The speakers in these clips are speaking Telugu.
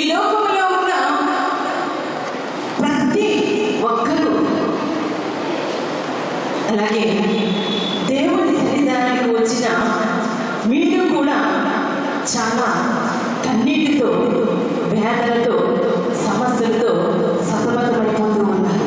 లోకంలో ఉన్న ప్రతి ఒక్కరూ అలాగే దేవుని సన్నిధానానికి వచ్చిన మీరు కూడా చాలా కన్నీటితో వేదనతో సమస్యలతో సతమతమైపోతూ ఉన్నారు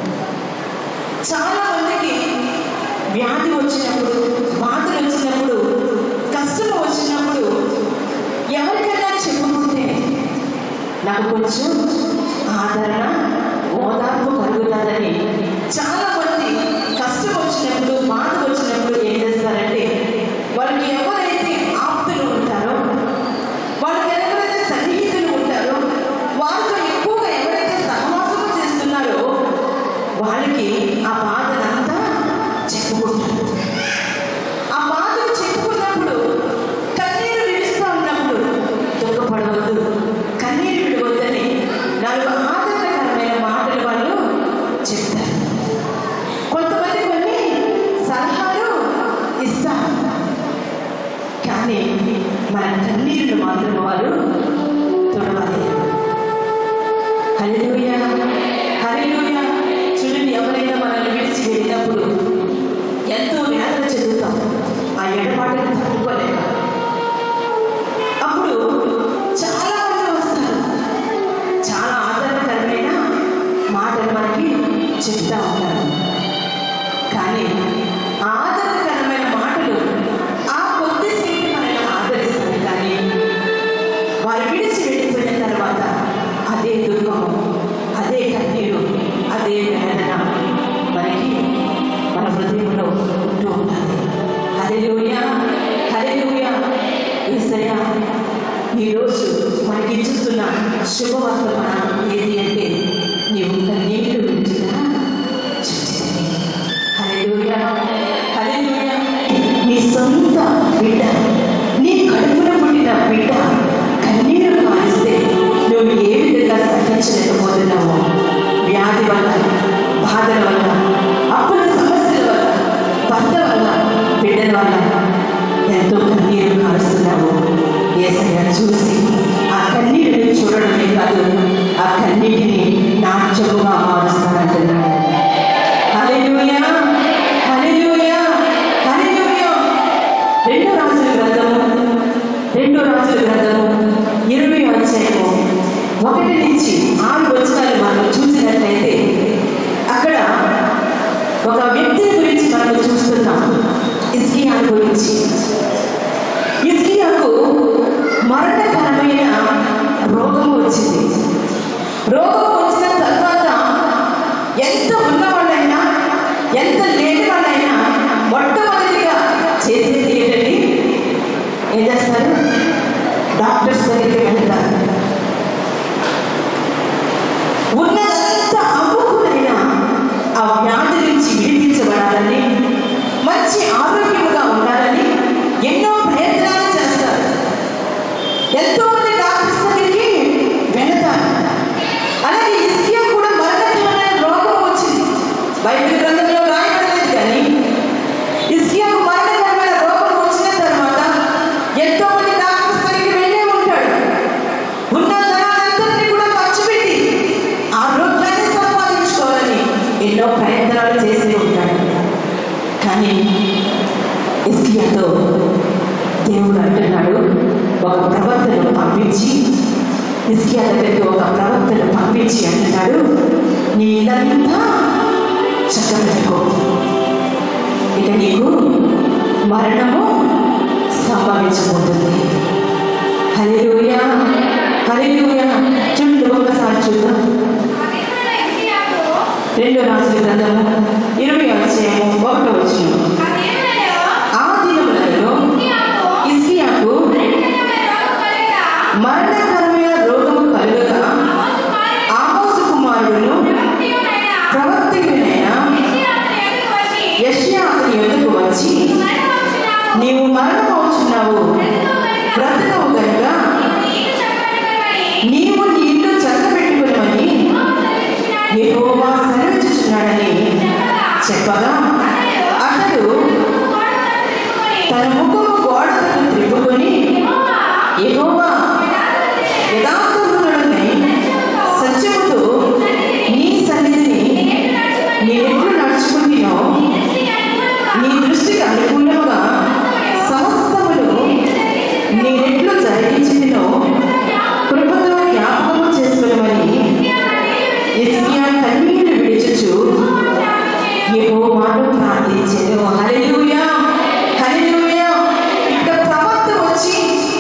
చాలా మందికి వ్యాధి వచ్చినప్పుడు బాధలు వచ్చినప్పుడు కష్టం వచ్చినప్పుడు ఎవరికైనా చెప్పుకుంటే నాకు కొంచెం ఆదరణ ఓదార్పు కలుగుతుందని చాలా మంది కష్టం వచ్చినప్పుడు బాధ వచ్చినప్పుడు ఏం చేస్తారంటే వాళ్ళకి ఎవరైతే ఆప్తులు ఉంటారో వాళ్ళకి ఎవరైతే సన్నిహితులు ఉంటారో వాళ్ళతో ఎక్కువగా ఎవరైతే సహవాసం చేస్తున్నారో వాళ్ళకి ఆ బాధనంతా చెప్పుకుంటారు ఆ బాధను చెప్పుకున్నప్పుడు కన్నీరు విడుస్తూ ఉన్నప్పుడు దుఃఖపడవద్దు కన్నీరు విడవద్దని నాలుగు ఆదరణకరమైన మాటలు వాళ్ళు చెప్తారు కొంతమంది కొన్ని సలహాలు ఇస్తారు కానీ మన కన్నీరును మాత్రం వారు తొడవాలి హల్లెలూయా హల్లెలూయా చూడండి ఎవరైనా మనల్ని విడిచి వెళ్ళినప్పుడు ఎంతో వేదన చెందుతాం ఆ ఎడబాటును తట్టుకోలేక అప్పుడు చాలా మంది వస్తారు చాలా ఆదరణకరమైన మాటలు మనకి చెప్తా ఉంటారు కానీ ఆ ఆదరణకరమైన మాటలు ఆ కొద్దిసేపు మనల్ని ఆదరిస్తారు కానీ వారు విడిచి వెళ్ళిపోయిన తర్వాత అదే దుఃఖం అదే కన్నీరు అదే వేదన మనకి మన హృదయంలో ఉంటూ ఉంటుంది హల్లెలూయా హల్లెలూయా యేసయ్య ఈరోజు మనకి ఇచ్చుతున్న శుభవర్తమానం ఏది అంటే నీవు కన్నీరు విడిచినా చూచితివి. హల్లెలూయా హల్లెలూయా నీ సొంత బిడ్డ నీ కడుపున పుట్టిన బిడ్డ కన్నీరు కారిస్తే నువ్వు ఏ విధంగా సహించలేకపోతున్నావు వ్యాధి వల్ల బాధల వల్ల అప్పుల సమస్యల వల్ల భర్త వల్ల బిడ్డల వల్ల ఎంతో కన్నీరు కారుస్తున్నావు ఏసయ్య చూసి ఆ కన్నీటిని చూడడమే కాదు ఆ కన్నీటిని నాట్యముగా మారుస్తానంటున్నాడు హల్లెలూయా హల్లెలూయా హల్లెలూయా రెండో రాజుల గ్రంథము రెండో రాజుల గ్రంథము ఇరవై అధ్యాయము ఒకటి నుంచి ఆరు వచనాలు మనం చూసినట్లయితే అక్కడ ఒక వ్యక్తిని గురించి మనం చూస్తున్నాం ఇస్కియా గురించి ఇస్కియాకు మరణకరమైన రోగం వచ్చింది రోగం వచ్చిన తర్వాత ఎంత ఉన్నవాళ్ళైనా ఎంత లేని వాళ్ళైనా మొట్టమొదటిగా చేసేది ఏంటండి ఏం చేస్తారు డాక్టర్స్ దగ్గరికి వెళ్తారు ఉన్నదంతా అమ్ముకునైనా ఆ వ్యాధి నుంచి విడిపించబడాలని మంచి ఆరోగ్యముగా ఉండాలని ఎన్నో ప్రయత్నాలు చేస్తారు ఎంతో మంది డాక్టర్స్ దగ్గరికి వెళతారు అలాగే ఇస్కియా కూడా మరణకరమైన రోగం వచ్చింది బైబిల్ గ్రంథంలో రాయబడలేదు కానీ ఇస్కియాకు మరణకరమైన రోగం వచ్చిన తర్వాత ఎంతో మంది డాక్టర్స్ దగ్గరికి వెళ్ళే ఉంటాడు ఉన్న ధనాలంతటినీ కూడా ఖర్చు పెట్టి ఆరోగ్యాన్ని సంపాదించుకోవాలని ఎన్నో ప్రయత్నాలు చేసి ఉంటాడు కానీ ఇస్కియాతో దేవుడు అంటున్నాడు ఒక ప్రవక్తను పంపించి ఇస్కియా దగ్గరికి ఒక ప్రవక్తను పంపించి అంటున్నాడు నీ ఇదంతా చక్కబెట్టుకో ఇక నీకు మరణము సంభవించబోతుంది హల్లెలూయా హల్లెలూయా చూడండి ఒకసారి చూద్దాం రెండో రాజుల గ్రంథము ఇరవై అధ్యాయము ఒకటో వచ్చిన ఆ దినములలో ఇస్కియాకు మరణకరమైన రోగము కలుగగా ఆమోసు కుమారుడును ప్రవక్తయుడైన యెషయా అతని యొద్దకు వచ్చి నీవు మరణమవుచున్నావు బ్రతకవు కనుక నీవు నీ ఇల్లు చక్కబెట్టుకుని యెహోవా సెలవిచ్చుచున్నాడని విడుచుచు యెహోవాను ప్రార్థించెను హల్లెలూయా హల్లెలూయా ఇక్కడ ప్రవక్త వచ్చి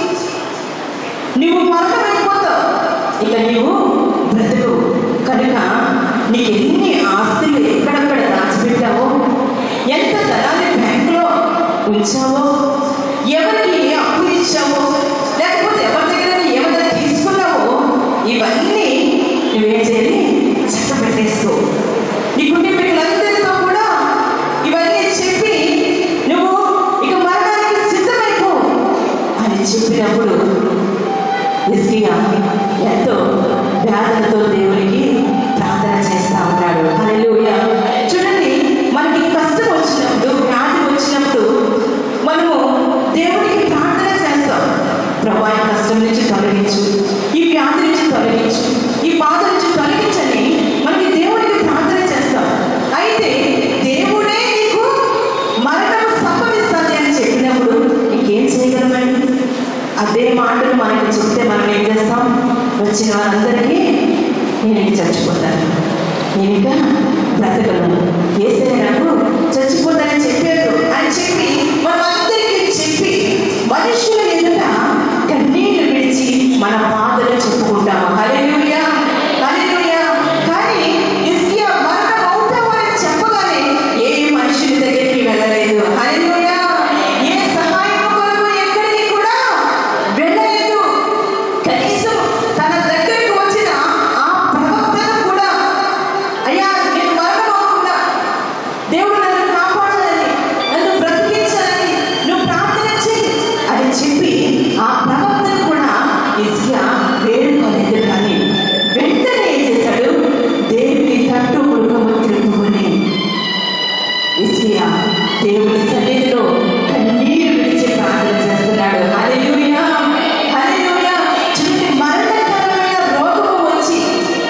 నువ్వు మరణమైపోతావు ఇక నీవు బ్రతుకు కనుక నీకు ఎన్ని ఆస్తులు ఎక్కడెక్కడ దాచిపెట్టావో ఎంత ధనాన్ని బ్యాంకులో ఉంచావో ఎవరికి అప్పు ఇచ్చావో లేకపోతే ఎవరి దగ్గర ఏమైనా తీసుకున్నావో ఇవన్నీ నువ్వేం చేయాలి చక్క పెట్టేసుకో నీ కుటుంబీకులందరితో కూడా ఇవన్నీ చెప్పి నువ్వు ఇక మరణానికి సిద్ధమైపో అని చెప్పినప్పుడు హిజ్కియా ఎంతో వ్యాధులతో దేవునికి ప్రార్థన చేస్తా ఉన్నాడు హల్లెలూయా చూడండి మనకి కష్టం వచ్చినప్పుడు వ్యాధి వచ్చినప్పుడు మనము దేవునికి ప్రార్థన చేస్తాం ప్రభా ఈ కష్టం నుంచి తొలగించు ఈ వ్యాధి నుంచి తొలగించు ఈ బాధ నుంచి తొలగించని మనకి దేవునికి ప్రార్థన చేస్తాం అయితే దేవుడే నీకు మరణం సంభవిస్తుంది అని చెప్పినప్పుడు ఇంకేం చేయగలమండి అదే మాటలు మనకి చెప్తే మనం ఏం చేస్తాం వచ్చిన వారందరికీ నేను ఇంక చచ్చిపోతాను నేను ఇంకా బ్రతకను ఏసే నాకు చచ్చిపోతానని చెప్పారు అని చెప్పి మనం అందరికీ చెప్పి మనుషుల ఎదుట కన్నీళ్లు విడిచి మన బాధలు చెప్పుకుంటాము హల్లెలూయా హల్లెలూయా కానీ హిజ్కియా మరణం అవుతావు అని చెప్పగానే ఏ మనుషుని దగ్గరికి వెళ్ళలేదు హల్లెలూయా ఏ సహాయం కొరకు ఎక్కడికి కూడా వెళ్ళలేదు కనీసం తన దగ్గరికి వచ్చిన ఆ ప్రవక్తను కూడా అయ్యా నేను మరణం అవ్వకుండా దేవుడు నన్ను కాపాడాలని నన్ను బ్రతికించాలని నువ్వు ప్రార్థన చేయి అని చెప్పి ఆ ప్రవక్తను కూడా ఇస్కియా వేడుకోలేదు కానీ వెంటనే ఏం చేశాడు దేవి తట్టు మృగము తిరుగుని ఇస్కియా దేవుని సన్నిధిలో కన్నీరు విడిచి ప్రార్థన చేస్తున్నాడు హల్లెలూయా హల్లెలూయా చూడండి మరణకరమైన రోగము వచ్చి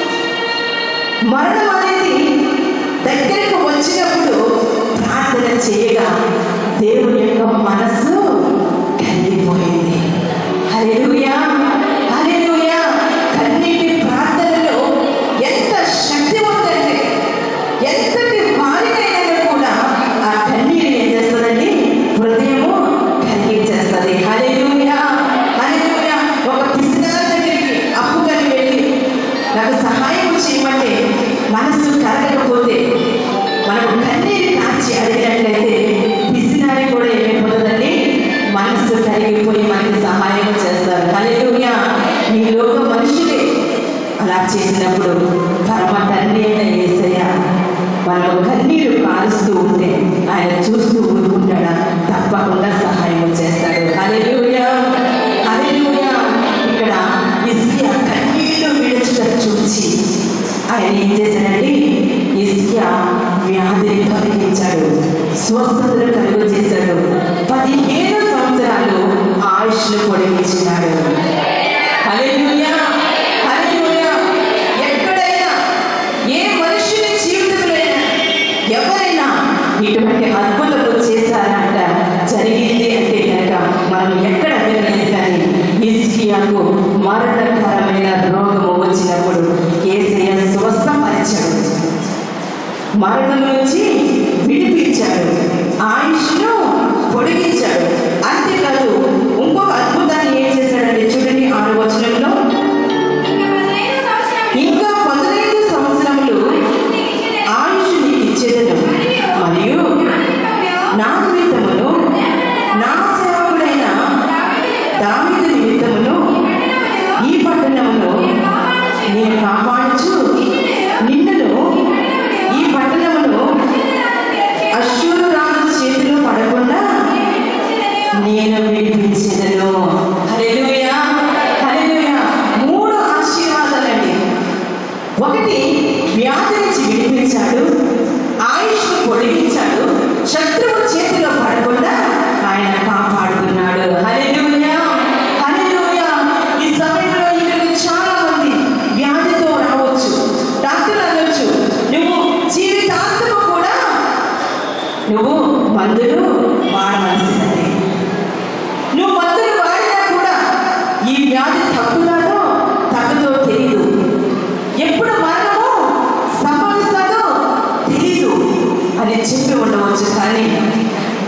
మరణం అనేది దగ్గరకు వచ్చినప్పుడు ప్రార్థన చేయగా దేవుని యొక్క మనస్సు కరిగిపోయింది హల్లెలూయా హల్లెలూయా కన్నీటి ప్రార్థనలో ఎంత శక్తి ఉందంటే ఎంతటి వారికైనా కూడా ఆ కన్నీరు ఏం చేస్తుందండి హృదయము కలిగించేస్తుంది హల్లెలూయా హల్లెలూయా ఒక పిసినారి దగ్గరికి అప్పు కలిగి వెళ్ళి నాకు సహాయం చేయమంటే మనస్సు కలగకపోతే మనకు కన్నీరు కాచి అడిగినట్లయితే పిసినారి కూడా ఏమైపోతుందండి మనస్సు కరిగిపోయి మనకి సహాయం చేస్తారు హల్లెలూయా ఈ లోక మనుషులే అలా చేసినప్పుడు పరమ తండ్రి అయిన యేసయ్య మనం కన్నీరు కారుస్తూ ఉంటే ఆయన చూస్తూ ఊరుకుంటాడా తప్పకుండా సహాయం చేస్తాడు హల్లెలూయా హల్లెలూయా ఇక్కడ ఇస్కియా కన్నీళ్లు విడుచుట చూచి ఆయన ఏం చేశాడండి ఇస్కియా వ్యాధిని తొలగించాడు స్వస్థతను కలుగు చేశాడు పదిహేను సంవత్సరాలు ఆయుష్ను పొడిగించినాడు హల్లెలూయా హల్లెలూయా ఎక్కడైనా ఏ మనుషుని జీవితంలో ఎవరైనా ఇటువంటి అద్భుతము చేశారంట జరిగింది అంటే కనుక మనం ఎక్కడ వినలేదు కానీ హిజ్కియాకు మరణకరమైన రోగము వచ్చినప్పుడు ఏసయ్య స్వస్థపరిచాడు మరణం నుంచి విడిపించాడు ఆయుష్ను పొడిగించాడు అంతేకాదు ఇంకొక అద్భుతాన్ని ఏం చేశాడంటే చూడండి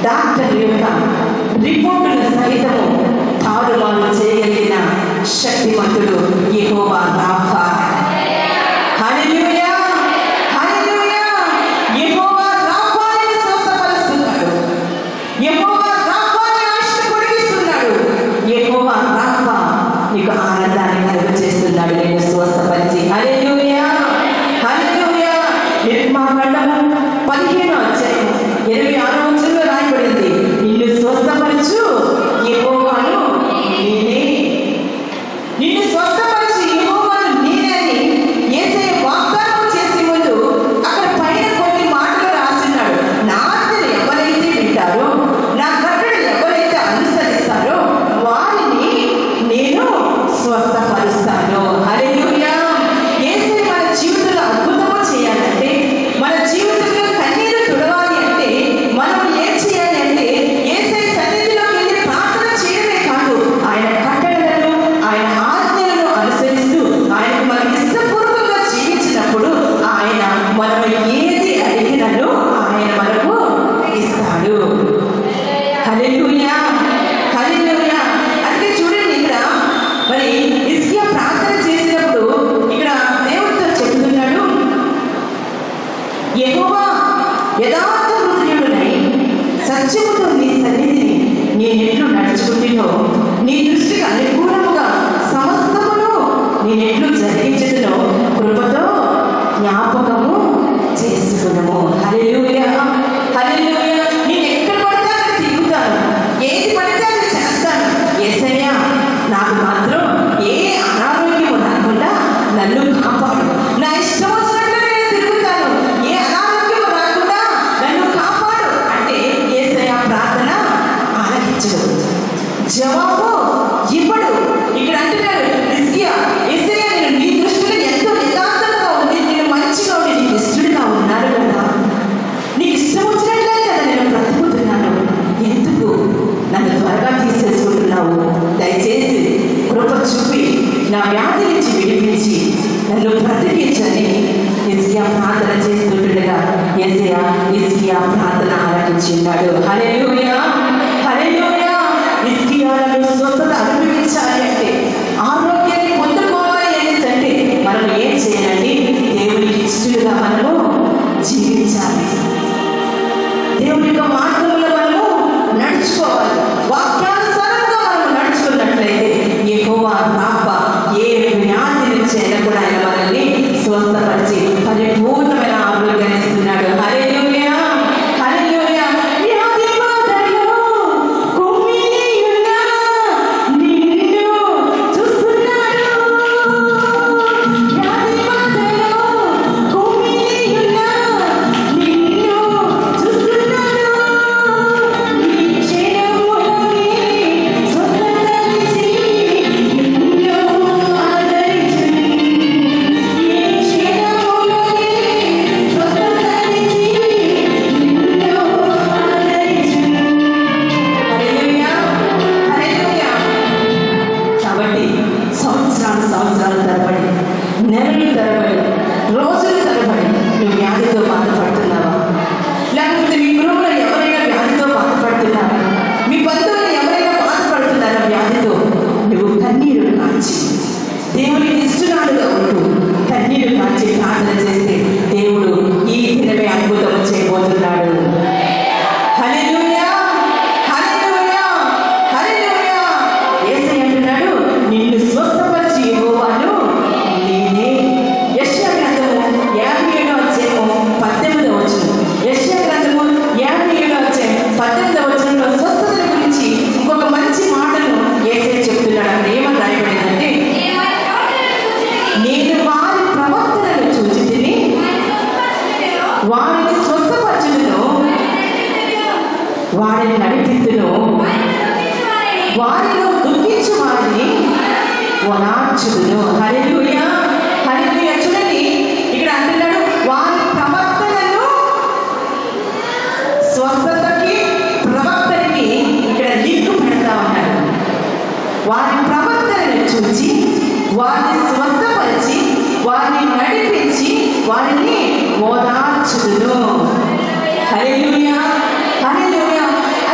డాక్టర్ యొక్క రిపోర్టుల సహితము తారుమారు చేయగలిగిన శక్తిమంతుడు యెహోవా రాఫా హల్లెలూయా హల్లెలూయా యెహోవా రాఫాని స్వస్థపరుస్తున్నాడు యెహోవా రాఫాని ఆశను పొడిగిస్తున్నాడు యెహోవా రాఫా నీకు ఆనందాన్ని కలుగజేస్తున్నాడు నేను స్వస్థపరిచి హల్లెలూయా హల్లెలూయా నిర్మాకాండము పదిహేను అధ్యాయం ఇరవై ఆరో వచనంలో రాయబడింది నిన్ను స్వస్థపరచు యెహోవాను నేనే నిన్ను స్వస్థపరిచి యెహోవాను నేనే అని యేసయ్య వాగ్దానం చేసే ముందు అక్కడ పైన కొన్ని మాటలు రాస్తున్నాడు నా ఆజ్ఞలు ఎవరైతే వింటారో నా కట్టడలు ఎవరైతే అనుసరిస్తారో వారిని నేను స్వస్థపరుస్తాను హల్లెలూయా యేసయ్య మన జీవితంలో అద్భుతము చేయాలంటే మన జీవితంలో కన్నీరు తుడవాలి అంటే మనం ఏం చేయాలి అంటే యేసయ్య సన్నిధిలోకి వెళ్ళి ప్రార్థన చేయడమే కాదు ఆయన కట్టడలను ఆయన ఆజ్ఞలను అనుసరిస్తూ ఆయన మనకి ఇష్టపూర్వకంగా జీవించినప్పుడు ఆయన మనం ఏది అడిగినను ఆయన మనకు ఇస్తాడు హల్లెలూయా హల్లెలూయా అంటే చూడండి ఇక్కడ మరి ఇస్కియా ప్రార్థన చేసినప్పుడు ఇక్కడ దేవుడితో చెప్తున్నాడు యెహోవా యథార్థ హృదయుడునై సత్యముతో నీ సన్నిధిని నేనెట్లు నడుచుకుంటున్నో నీ దృష్టికి అనుకూలముగా సమస్తమును నేనెట్లు జరిగించదునో కృపతో జ్ఞాపకము చేసుకున్నాము హల్లెలూయా హల్లెలూయా నేను ఎక్కడ పడితే అక్కడ తిరుగుతాను ఏది పడితే అది చేస్తాను యేసయ్యా నాకు మాత్రం ఏ అనారోగ్యం రాకుండా నన్ను కాపాడు నా ఇష్టం వచ్చినట్లు నేను తిరుగుతాను ఏ అనారోగ్యం రాకుండా నన్ను కాపాడు అంటే యేసయ్య ప్రార్థన ఆలకించడు జవాబు ఇవ్వడు ఇక్కడ అంటున్నాడు హిజ్కియా, యేసయ్య నేను నీ దృష్టిలో ఎంతో యథార్థంగా ఉంది నేను మంచిగా ఉండి నీకు ఇష్టడుగా ఉన్నాడు కదా నీకు ఇష్టం వచ్చినట్లే కదా నేను బ్రతుకుతున్నాను ఎందుకు నన్ను త్వరగా తీసేసుకుంటున్నావు దయచేసి కృప చూపి నా వ్యాధి నుంచి విడిపించి నన్ను బ్రతికించని ఇస్కియా ప్రార్థన చేస్తుండగా ఎస్యా ఇస్కియా ప్రార్థన ఆలకించిన్నాడు హల్లెలూయా హల్లెలూయా ఇస్కియాలను స్వస్థత అనుభవించాలి అంటే ఆరోగ్యాన్ని పొందుకోవాలి అనేసి అంటే మనం ఏం చేయాలండి దేవునికి ఇష్టలుగా మనము జీవించాలి దేవుని యొక్క మార్గంలో మనము నడుచుకోవాలి వాక్యానుసారంగా మనం నడుచుకున్నట్లయితే యెహోవా రాఫా ఏ వ్యాధి నుంచి అయినా కూడా ఆయన మనల్ని స్వస్థపరిచి పరిపూర్ణమైన ఆరోగ్యాన్ని ఇస్తున్నాడు హల్లెలూయా హల్లెలూయా వ్యాధి బాధలో కుమిలియున్న నిన్ను చూస్తున్నాడు వ్యాధి బాధలో కుమిలియున్న నిన్ను చూస్తున్నాడు నీ క్షణములోనే స్వస్థతనిచ్చి నిన్ను ఆదరించును. నీ క్షణములోనే స్వస్థతనిచ్చి నిన్ను ఆదరించును. హల్లెలూయా హల్లెలూయా కాబట్టి సంవత్సరాలు సంవత్సరాలు తరబడి నెలలు తరబడి రోజులు తరబడి నువ్వు వ్యాధితో బాధపడుతున్నావా లేకపోతే మీ గృహంలో ఎవరైనా వ్యాధితో బాధపడుతున్నారా మీ బంధువులు ఎవరైనా బాధపడుతున్నారా వ్యాధితో నువ్వు కన్నీరు కాంచి దేవునికి ఇష్టనాడుగా ఉంటూ కన్నీరు కాంచి ప్రార్థన చేస్తే దేవుడు ఈ దినమే అద్భుతం చేయబోతున్నాడు హల్లెలూయా హల్లెలూయా హల్లెలూయా యేసయ్య అంటున్నాడు నిన్ను స్వస్థపరిచి యెహోవాను నేనే యెషయా గ్రంథము యాభై ఏడో అధ్యాయము పద్దెనిమిదవ వచనం యెషయా గ్రంథము యాభై ఏడో అధ్యాయం పద్దెనిమిదవ వచనంలో స్వస్థతల గురించి ఇంకొక మంచి మాటను యేసయ్య చెప్తున్నాడు అక్కడ ఏమని రాయబడిందంటే నేను వారి ప్రవర్తనను చూచి తిని వారిని స్వస్థపరచును వారిని నడిపిద్దును వారిలో దుఃఖించు వారిని ఓనార్చుదును హల్లెలూయా హల్లెలూయా చూడండి ఇక్కడ అంటున్నాడు వారి ప్రవర్తనను స్వస్థతకి ప్రవర్తనకి ఇక్కడ లింక్ పెడతా ఉన్నాడు వారి ప్రవర్తనను చూచి వారిని స్వస్థపరిచి వారిని నడిపించి వారిని ఓదార్చుదును హల్లెలూయా హల్లెలూయా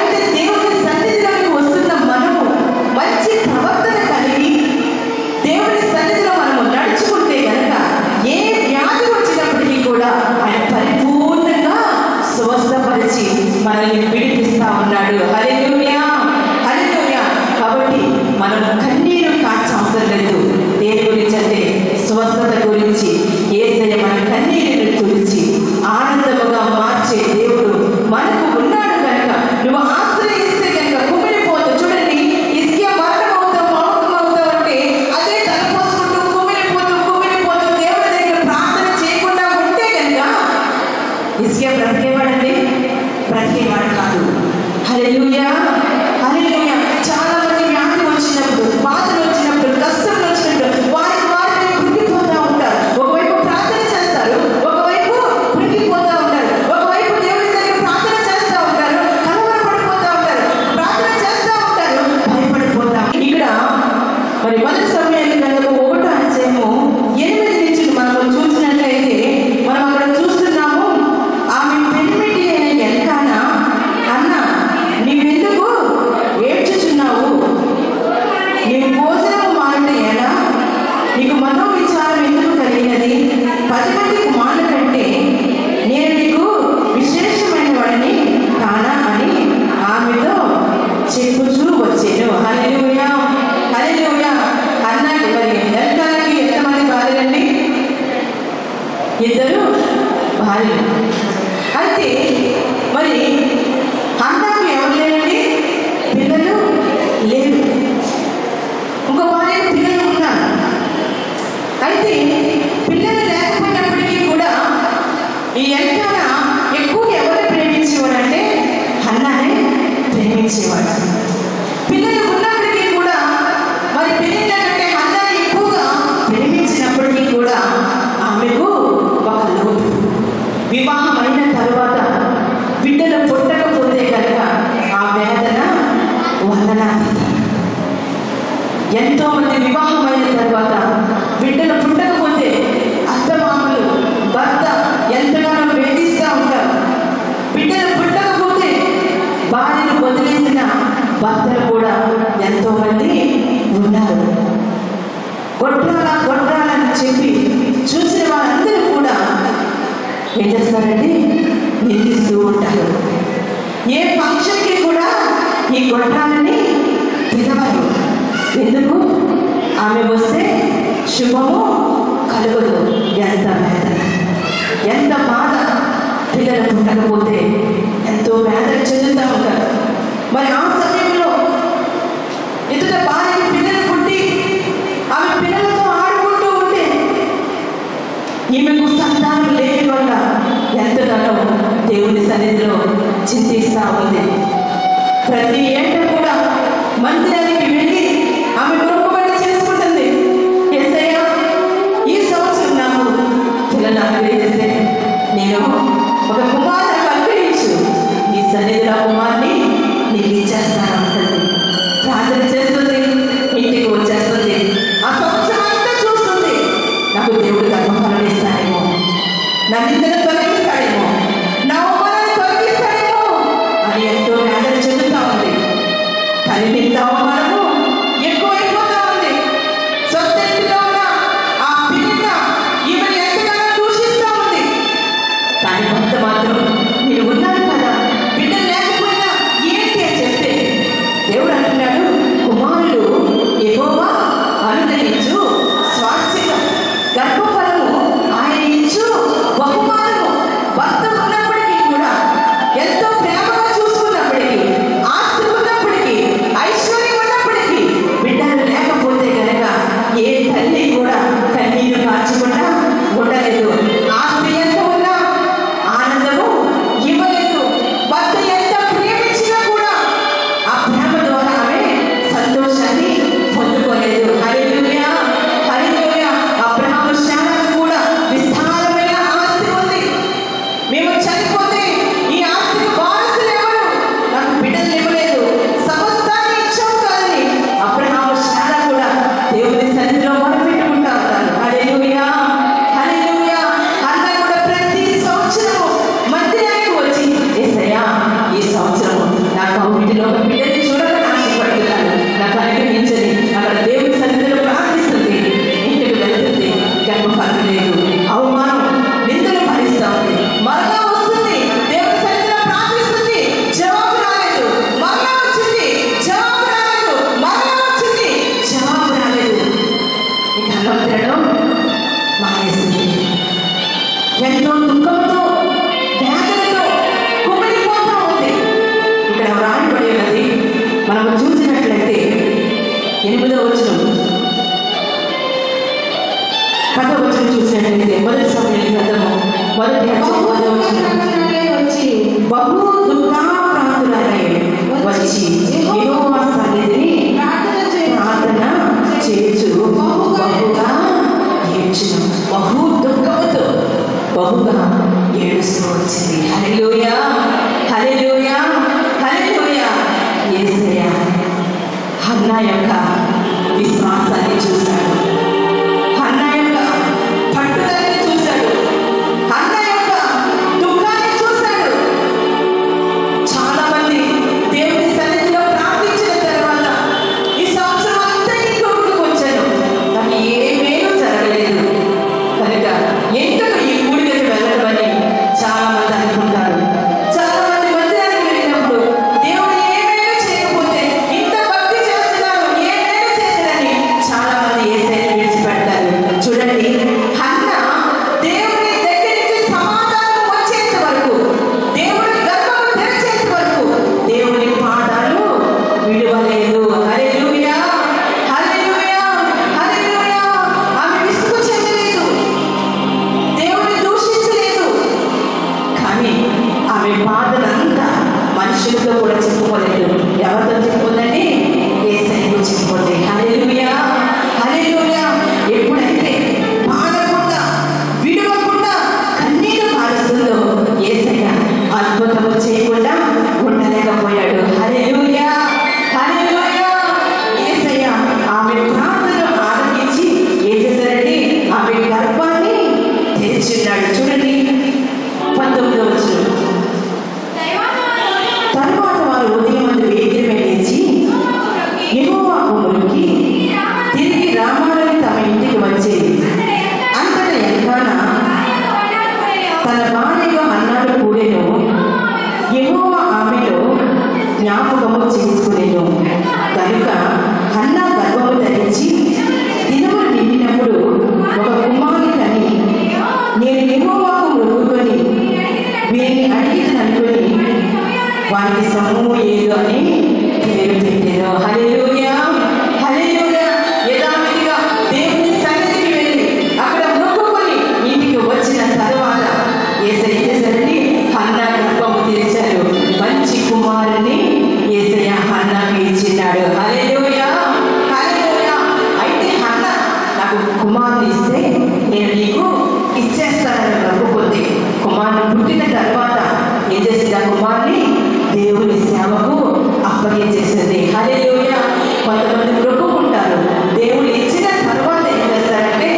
స్వస్థత గురించి ఏసయ్య మన కన్నీటిని తుడిచి ఆనందముగా మార్చే దేవుడు మనకు ఉన్నాడు కనుక నువ్వు ఆశ్రయిస్తే కనుక కుమిలిపోతూ చూడండి ఇసుక మరణం అవుతావు మౌనం అవుతావు అంటే అదే తలపోసుకుంటూ కుమిలిపోతూ కుమిలిపోతూ దేవుడి దగ్గర ప్రార్థన చేయకుండా ఉంటే కనుక ఇసుక బ్రతికేవాడండి బ్రతికేవాడు కాదు హల్లెలూయా హల్లెలూయా చాలా మంది వ్యాధి వచ్చినప్పుడు బాధలు వచ్చినప్పుడు కష్టం వచ్చినప్పుడు వారికి వారిని కృంగిపోతూ ఉంటారు ఒకవైపు ప్రార్థన చేస్తారు ఒకవైపు కృంగిపోతూ ఉంటారు ఒకవైపు దేవుడి దగ్గర ప్రార్థన చేస్తూ ఉంటారు కలవరపడిపోతూ ఉంటారు ప్రార్థన చేస్తూ ఉంటారు భయపడిపోతాం ఇక్కడ మరి మొదటి సమయానికి కనుక ఒకటో అధ్యాయము ఎనిమిది నుంచి మనం చూసినట్లయితే మనం అక్కడ చూస్తున్నాము ఆమె పెనిమిటి అయిన ఎల్కాన అన్న నీవెందుకు ఏడ్చుచున్నావు నీ భోజనము మారిన ఎలా నీకు మనో విచారం ఎందుకు కలిగినది పది మంది కుమారుల కంటే నేను నీకు విశేషమైన వాడిని కానా అని ఆమెతో చెప్పుచూ వచ్చాను హల్లెలూయా హల్లెలూయా అన్నాడు మరి ఎల్కానకి ఎంతమంది భార్యలండి ఇద్దరు భార్యలు అయితే మరి అన్నాకు ఎవరు లేరండి పిల్లలు లేరు ఇంకో భార్య పిల్లలు ఉన్నారు అయితే పిల్లలు లేకపోయినప్పటికీ కూడా ఈ ఎల్కాన ఎక్కువ ఎవరు ప్రేమించేవాడు అంటే అన్నానే ప్రేమించేవాడు పిల్లలు ఉన్నప్పటికీ కూడా మరి పిల్లల కంటే అన్నాన్ని ఎక్కువగా ప్రేమించినప్పటికీ కూడా ఆమెకు ఒక లోటు వివాహం అయిన తరువాత బిడ్డలు పుట్టకపోతే కనుక ఆ వేదన వందనాతీతం ఎంతో మంది వివాహం అయిన తర్వాత బిడ్డలు పుట్టకపోతే అత్తమామలు భర్త ఎంతగానో వేధిస్తూ ఉంటారు బిడ్డలు పుట్టకపోతే భార్యను వదిలేసిన భర్తలు కూడా ఎంతో మంది ఉన్నారు కొట్టాలా కొట్టాలని చెప్పి చూసిన వారందరూ కూడా ఏం చేస్తారంటే నిందిస్తూ ఉంటారు ఏ ఫంక్షన్కి కూడా ఈ గొడ్రాలని పిలవరు ఎందుకు ఆమె వస్తే శుభము కలుగదు ఎంత వేదన ఎంత బాధ పిల్లలు పుట్టకపోతే ఎంతో వేదన చెందుతూ ఉంటారు మరి ఆ సమయంలో ఎదుట భార్యకి పిల్లలు పుట్టి ఆమె పిల్లలతో ఆడుకుంటూ ఉంటే ఈమెకు సంతానం లేని వల్ల ఎంతగానో దేవుని సన్నిధిలో చింతిస్తూ ఉంది ప్రతి ఏటా కూడా మందిరానికి వెళ్ళి ఆమె మొక్కుబడి చేసుకుంటుంది ఎస్ఐయా ఈ సంవత్సరం నాకు పిల్లలు అనుగ్రహిస్తే నేను ఒక కుమారుడు అనుగ్రహించు ఈ సన్నిధిలో కుమార్ని నీకు ఇచ్చేస్తాను అంటుంది ప్రార్థన చేస్తుంది ఇంటికి వచ్చేస్తుంది ఆ సంవత్సరం అంతా చూస్తుంది నాకు దేవుడు కర్మఫలం ఇస్తాడేమో నా నిందను తొలగిస్తాడేమో నా అవమానాన్ని తొలగిస్తాడేమో అని ఎంతో వేదన చెందుతా ఉంది కానీ నింద అవమానము ఎక్కువైపోతా ఉంది సొంత ఇంటిలో ఉన్న ఆ పిల్ల ఈమెను ఎంతగానో దూషిస్తా ఉంది కానీ భర్త మాత్రం మీరు ఉన్నారు కదా బిడ్డ లేకపోయినా మనము చూసినట్లయితే ఎనిమిదో వచనం పదో వచనం చూసినట్లయితే మొదటి సమయం గ్రంథము మొదటి అధ్యాయం పదో వచనం వచ్చి బహు దుఃఖాక్రాంతులై వచ్చి యెహోవా సన్నిధిని ప్రార్థన చేయ ప్రార్థన చేచు బహుగా ఏడ్చును బహు దుఃఖముతో బహుగా ఏడుస్తూ వచ్చింది హల్లెలూయా హల్లెలూయా హల్లెలూయా యేసయ్య హన్నా యొక్క విశ్వాసాన్ని చూశాడు హన్నా యొక్క పట్టుదలని చూశాడు హన్నా యొక్క దుఃఖాన్ని చూశాడు చాలా మంది దేవుని సన్నిధిలో ప్రార్థించిన తర్వాత ఈ సంవత్సరం అంతటి కోరుకు వచ్చాను కానీ ఏ మేలు జరగలేదు కనుక ఎందుకు ఈ కూడికకి వెళ్ళమని చాలా మంది అనుకుంటారు చాలా మంది మందిరానికి వెళ్ళినప్పుడు దేవుడు ఏ మేలు చేయకపోతే ఇంత భక్తి చేస్తున్నారు ఏ మేలు చేశారని చాలా మంది ఏసైని విడిచిపెడతారు చూడండి హన్న దేవుని దగ్గర నుంచి సమాధానం వచ్చేంత వరకు దేవుని గర్భము తెరిచేంత వరకు దేవుని పాదాలు విడవలేదు హల్లెలూయా హల్లెలూయా హల్లెలూయా ఆమె విసుగు చెందలేదు దేవుని దూషించలేదు కానీ ఆమె బాధలంతా మనుషులతో కూడా చెప్పుకోలేదు ఎవరితో చెప్పుకుందండి ఏసైతో చెప్పుకుంది హల్లెలూయా హల్లెలూయా ఎప్పుడైతే బాధకుండా విడవకుండా కన్నీరు పారుస్తుందో ఏసయ్య అద్భుతము చేయకుండా ఉండలేకపోయాడు హల్లెలూయా హల్లెలూయా ఏసయ్య ఆమె ప్రార్థన ఆలకించి ఏం చేశారండి ఆమె గర్భాన్ని తెరిచున్నాడు చూడండి పంతొమ్మిదవ వచ్చిన తరువాత వారు ఉదయం వేగిరమే లేచి యెహోవాకు మొక్కి తిరిగి రామాలని తమ ఇంటికి వచ్చేది అంతట ఎల్కానా తన భార్యగా అన్నాడు కూడెను యెహోవా ఆమెలో జ్ఞాపకము చేసుకునేను కనుక హన్నా గర్భము ధరించి దినములు నిండినప్పుడు ఒక కుమారుని కని నేను యెహోవాకు మొక్కుకొని వీరిని అడిగిన అనుకొని వారికి సమూహము ఏదు అని పేరు పెట్టాను హల్లెలూయా హల్లెలూయా యథావిధిగా దేవుని సన్నిధికి వెళ్ళి అక్కడ మొక్కుకొని ఇంటికి వచ్చిన తర్వాత ఏసయ్య చేశారని హన్నా గర్భము తెరిచారు మంచి కుమారుని ఏసయ్య హన్నాకి ఇచ్చినాడు హల్లెలూయా హల్లెలూయా అయితే హన్నా నాకు కుమారుని ఇస్తే నేను నీకు ఇచ్చేస్తానని నమ్ముకుంది కుమారుని పుట్టిన తర్వాత ఏం చేసింది ఆ కుమారుని దేవుని సేవకు అప్పగించేసింది హల్లెలూయా కొంతమంది మొక్కుకుంటారు దేవుడు ఇచ్చిన తర్వాత ఏం చేస్తారంటే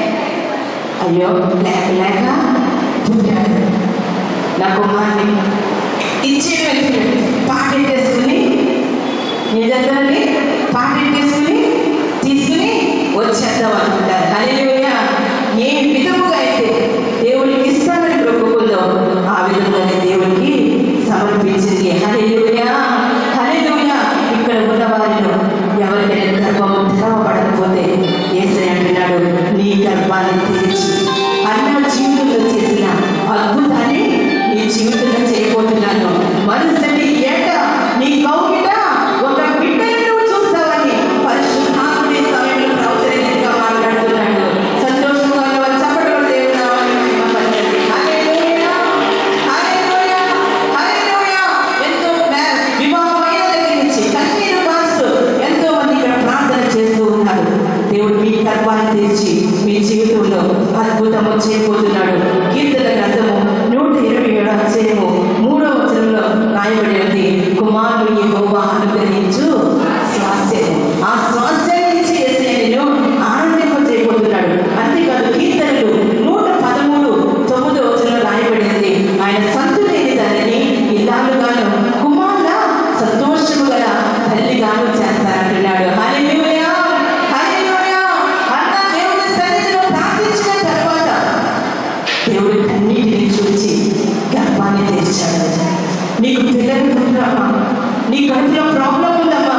అయ్యో లేక లేక పుట్టాడు నా కుమారుని ఇచ్చిన వెంటనే పాటెట్టేసుకుని ఏం చేస్తారండి పాటెట్టేసుకుని తీసుకుని వచ్చేద్దాం అనుకుంటారు హల్లెలూయా ఏ విధముగా అయితే దేవుడికి ఇస్తానని మొక్కుకుందో ఆ విధంగానే దేవుడికి సమర్పించింది హల్లెలూయా హల్లెలూయా ఇక్కడ ఉన్న వారిలో ఎవరికైనా గర్భము తెరవబడకపోతే ఏసై అంటున్నాడు నీ గర్భాన్ని తెరిచి అన్న జీవితంలో చేసిన అద్భుతాన్ని నీ జీవితంలో చేయబోతున్నాను మరుసటి ఏట నీ కౌగిట ఒక బిడ్డను నువ్వు చూస్తావని పరిశుద్ధాత్ముడి సమయంలో ప్రవచనంగా మాట్లాడుతున్నాడు సంతోషంగా ఉన్నవారు చప్పట్లు దేవుని నామాన్ని మహిమపరచండి. హల్లెలూయా, హల్లెలూయా, హల్లెలూయా. ఎంతో మే- వివాహమైన దగ్గర నుంచి కన్నీరు కాస్తూ ఎంతో మంది ఇక్కడ ప్రార్థన చేస్తూ ఉన్నారు దేవుడు మీ గర్భాన్ని తెరిచి మీ జీవితంలో అద్భుతము చేయబోతున్నాడు కీర్తన గ్రంథము నూట ఇరవై ఏడు అధ్యాయము మూడవ వచనంలో రాయబడి ఉంది కుమారుడు యెహోవా అనుగ్రహించు స్వాస్థ్యం ఆ స్వాస్థ్యాన్ని ఇచ్చి వేసే నేను ఆనందింప చేయబోతున్నాడు అంతేకాదు కీర్తనలు నూట పదమూడు తొమ్మిదో వచనంలో రాయబడింది ఆయన సంతు లేని దానిని ఇల్లాలుగాను కుమారుల సంతోషము గల తల్లిగాను చేస్తారంటున్నాడు హల్లెలూయా హల్లెలూయా అన్న దేవుని సన్నిధిలో ప్రార్థించిన తర్వాత దేవుడు కన్నీటిని చూచి గర్భాన్ని తెరిచాడు నీకు పిల్లలు పుట్టామా నీ కడుపులో ప్రాబ్లం ఉందమ్మా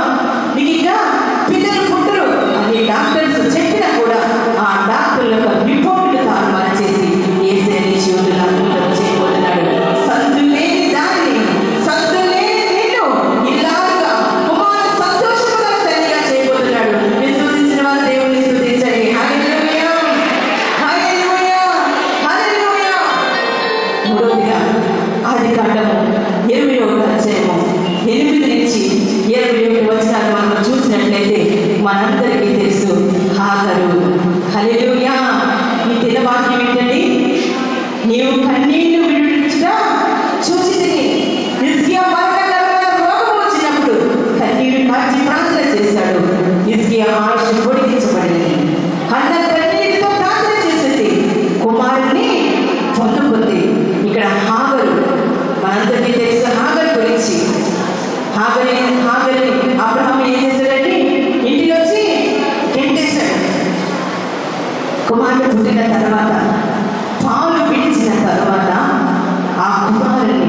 తర్వాత పాలు పిలిచిన తర్వాత ఆ కుమారుని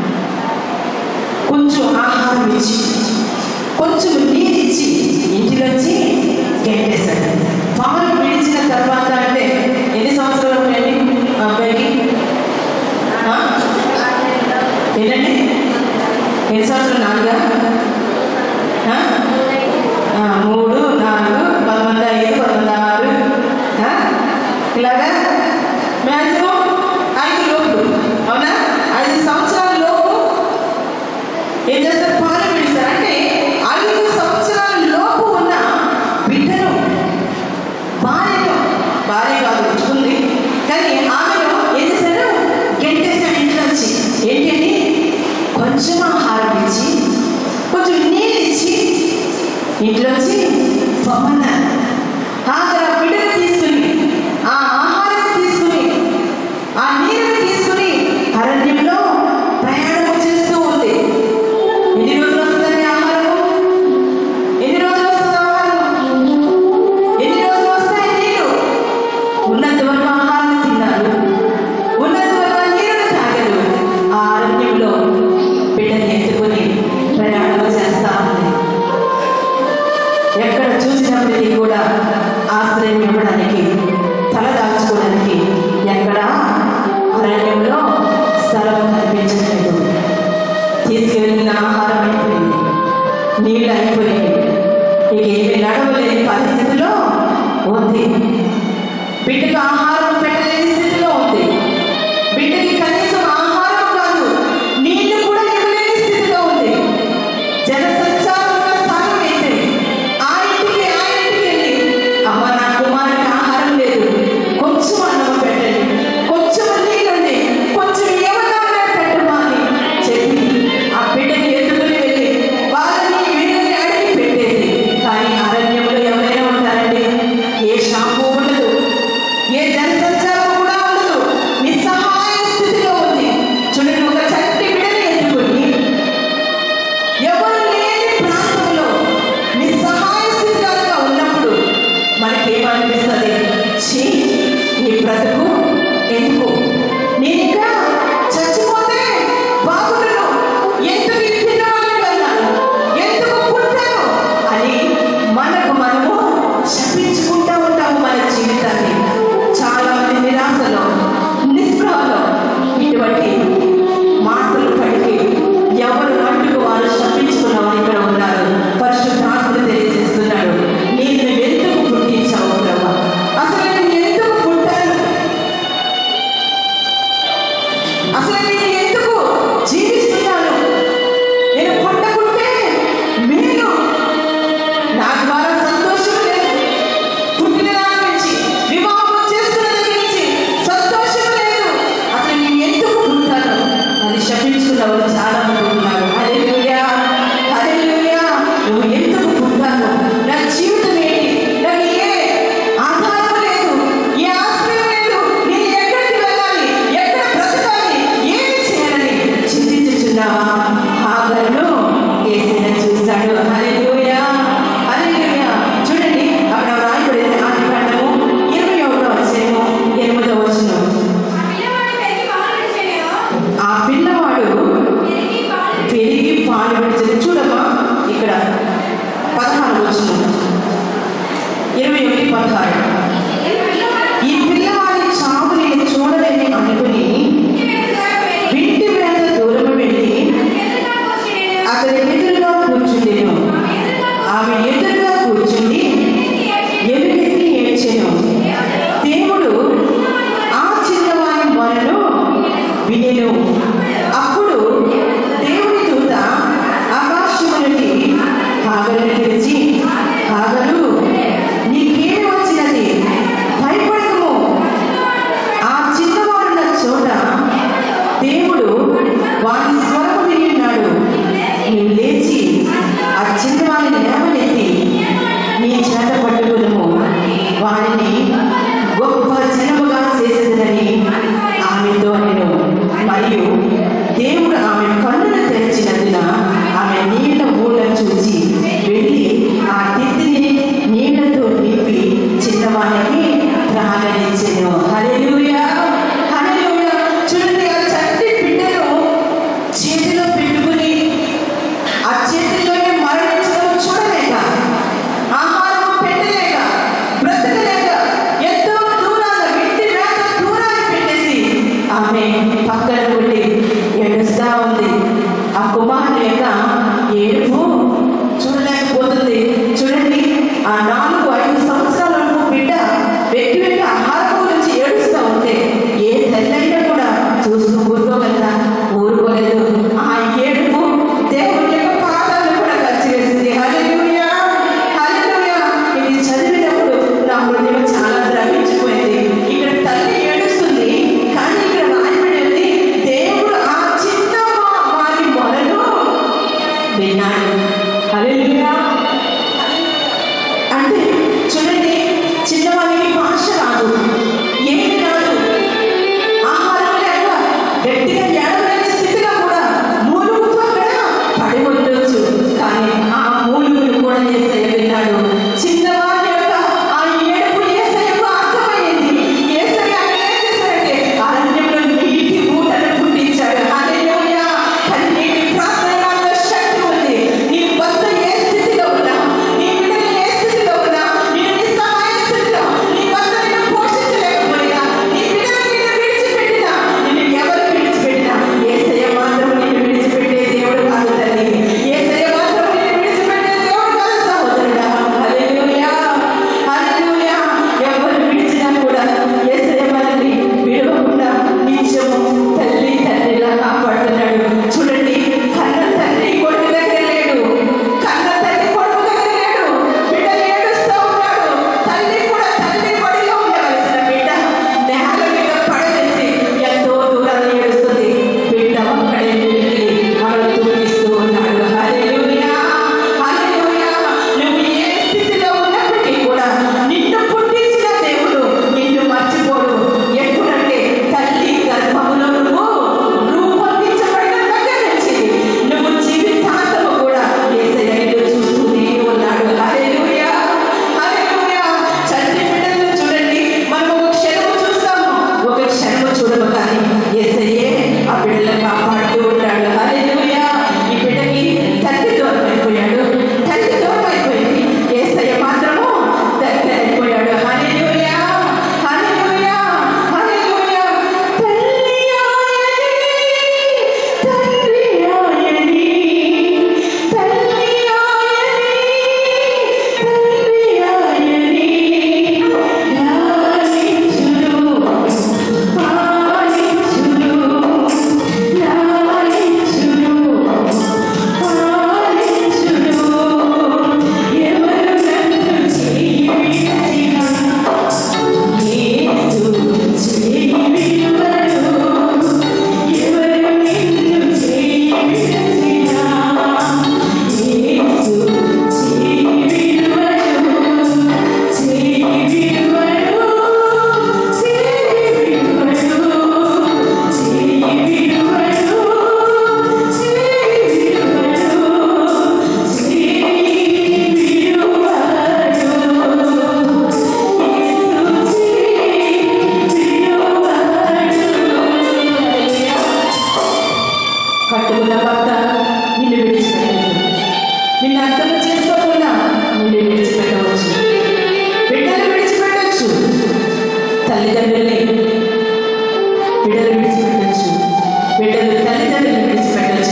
కొంచెం ఆహారం ఇచ్చి కొంచెం నీరు ఇచ్చి ఇంటిలోంచి గెంటేశాడు పాలు పిలిచిన తర్వాత అంటే ఎన్ని సంవత్సరాలు ఉంటాయండి ఆ అబ్బాయికి ఆ? ఏంటండి ఎన్ని సంవత్సరాలు నాలుగా ఆ? ఆ, మూడు నాలుగు పదకొండు ఐదు పదకొండు ఆరు ఆ? ఇలాగా మ్యాక్సిమం ఐదు లోపు అవునా ఐదు సంవత్సరాల లోపు ఏం చేస్తారు పాలు పిలుస్తారు అంటే ఐదు సంవత్సరాల లోపు ఉన్న బిడ్డను భార్యను భార్య కాదు ఉంచుకుంది కానీ ఆమెను ఏం చేశారు గెంటేశాడు ఇంట్లోంచి ఏంటండి కొంచెం ఆహారం ఇచ్చి కొంచెం నీళ్ళు ఇచ్చి ఇంట్లోంచి పొమ్మన్నారు ఆఖరి ఆ బిడ్డను తీసుకుని ఆ ఆహారం తీసుకుని ఆ నీరుని తీసుకుని అరణ్యంలో ప్రయాణం చేస్తూ ఉంది ఎన్ని రోజులు వస్తుందండి ఆహారం ఎన్ని రోజులు వస్తుంది ఆహారం ఎన్ని రోజులు వస్తాయి నీళ్ళు ఉన్నంత వరకు ఆహారం తిన్నారు ఉన్నంత వరకు నీరుని తాగారు ఆ అరణ్యంలో బిడ్డని ఎత్తుకొని ప్రయాణం చేస్తా ఉంది ఎక్కడ చూసినప్పటికీ కూడా ఆశ్రయం ఇవ్వడానికి తల దాచుకోవడానికి ఎక్కడ అరణ్యంలో స్థలం కనిపించలేదు తీసుకెళ్ళిన ఆహారం అయిపోయింది నీళ్ళు అయిపోయింది ఇక ఏమి నడవలేని పరిస్థితిలో ఉంది బిడ్డకు ఆహారం పెట్టలేని స్థితిలో ఉంది బిడ్డకి కనీసం ఆహారం కాదు నీళ్లు కూడా ఇవ్వలేని స్థితిలో ఉంది జనసంచారం ఉన్న స్థానం ఏంటి ఆ ఇంటికి ఆ ఇంటికి వెళ్ళి అమ్మ నా కుమారుడికి ఆహారం లేదు కొంచెం అన్నం పెట్టండి కొంచెం నీళ్ళండి కొంచెం ఏమన్నా పెట్టమ్మా అని చెప్పి ఆ బిడ్డని ఎత్తుకుని వెళ్ళి వాళ్ళని వీళ్ళని అడిగి పెట్టేది కానీ అరణ్యంలో ఎవరైనా ఉంటారండి ఏ షాంపూ ఉండదు ఏ జనసంచారం కూడా ఉండదు నిస్సహాయ స్థితిలో ఉంది చూడండి ఒక చట్టి బిడ్డని ఎత్తుకొని ఎవరు లేని ప్రాంతంలో నిస్సహాయ స్థితిగా ఉన్నప్పుడు మనకేమనిపిస్తుంది ఛీ నీ బ్రతుకు ఎందుకు నేను ఇంకా చచ్చిపోతే బాగుండను ఎందుకు ఈ తిన్నవాడిని వెళ్ళాను ఎందుకు పుట్టాను అని మనకు మనము శపించుకుంటూ ఉంటాము మన జీవితాన్ని చాలా మంది నిరాశ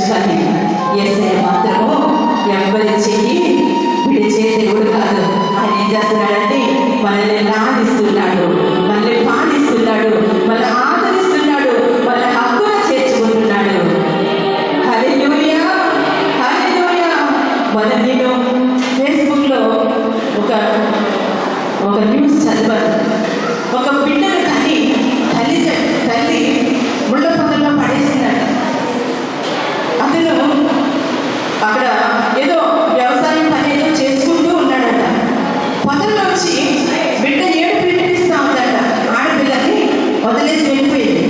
కానీ ఏసయ్య మాత్రము ఎవరి చెయ్యి విడిచే దేవుడు కాదు ఆయన ఏం చేస్తున్నాడంటే మనల్ని లాగిస్తున్నాడు మనల్ని పాలిస్తున్నాడు మనల్ని ఆదరిస్తున్నాడు మన హక్కున చేర్చుకుంటున్నాడు హల్లెలూయా హల్లెలూయా మొన్న నేను ఫేస్బుక్లో ఒక ఒక న్యూస్ చదివాను ఒక బిడ్డను కానీ తల్లి చ- తల్లి ముళ్ళ పొదల్లో పడేసినాడు అతను అక్కడ ఏదో వ్యవసాయం పని ఏదో చేసుకుంటూ ఉన్నాడట పొదల్లోంచి బిడ్డ ఏడు పిలిపిస్తా ఉందట ఆడపిల్లని వదిలేసి వెళ్ళిపోయింది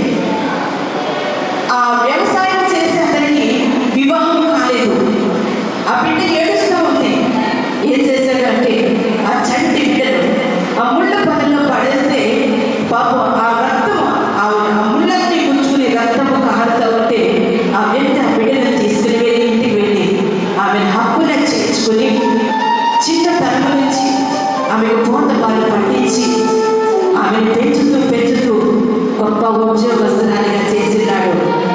ఆ వ్యవసాయం చేసే అతనికి వివాహం కాలేదు ఆ బిడ్డ ఏడుస్తూ ఉంది ఏం చేశాడంటే ఆ చంటి బిడ్డను ఆ ముళ్ళ పొదల్లో పడేస్తే పాపం ఆ రక్తం ఆ ఆ ముళ్ళన్నీ గుచ్చుకుని రక్తము కారుతూ ఉంటే ఆ వ్యక్తి ఆ బిడ్డను తీసుకుని వెళ్ళి ఇంటికి వెళ్ళి ఆమె హక్కున చేర్చుకుని చిన్న తరం నుంచి ఆమెకు పూత పాలు పట్టించి ఆమెను పెంచుతూ పెంచుతూ గొప్ప ఉద్యోగస్తురాలిగా చేసినాడు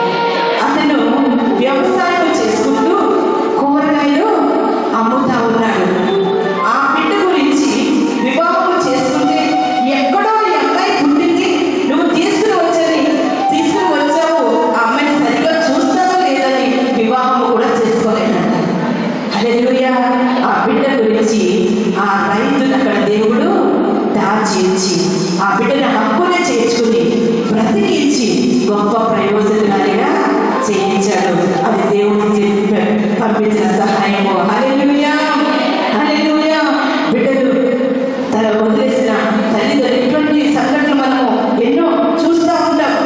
అతను వ్యవసాయం చేసుకుంటూ కూరగాయలు అమ్ముతా ఉన్నాడు ఆ బిడ్డ గురించి వివాహం చేసుకుంటే ఎక్కడో ఈ అమ్మాయి పుట్టింది నువ్వు తీసుకుని వచ్చని తీసుకుని వచ్చావు ఆ అమ్మాయిని సరిగ్గా చూస్తావో లేదని వివాహం కూడా చేసుకోలేదంట హల్లెలూయా ఆ బిడ్డ గురించి ఆ రైతును అక్కడ దేవుడు దాచించి ఆ బిడ్డను హక్కునే చేర్చుకుని బ్రతికించి గొప్ప ప్రయోజనాలుగా చేయించాడు అది దేవుడు చెప్పి పంపించిన సహాయము హల్లెలూయా హల్లెలూయా బిడ్డలు తన వదిలేసిన తల్లిదండ్రులు ఇటువంటి సంఘటనలు మనము ఎన్నో చూస్తూ ఉంటాం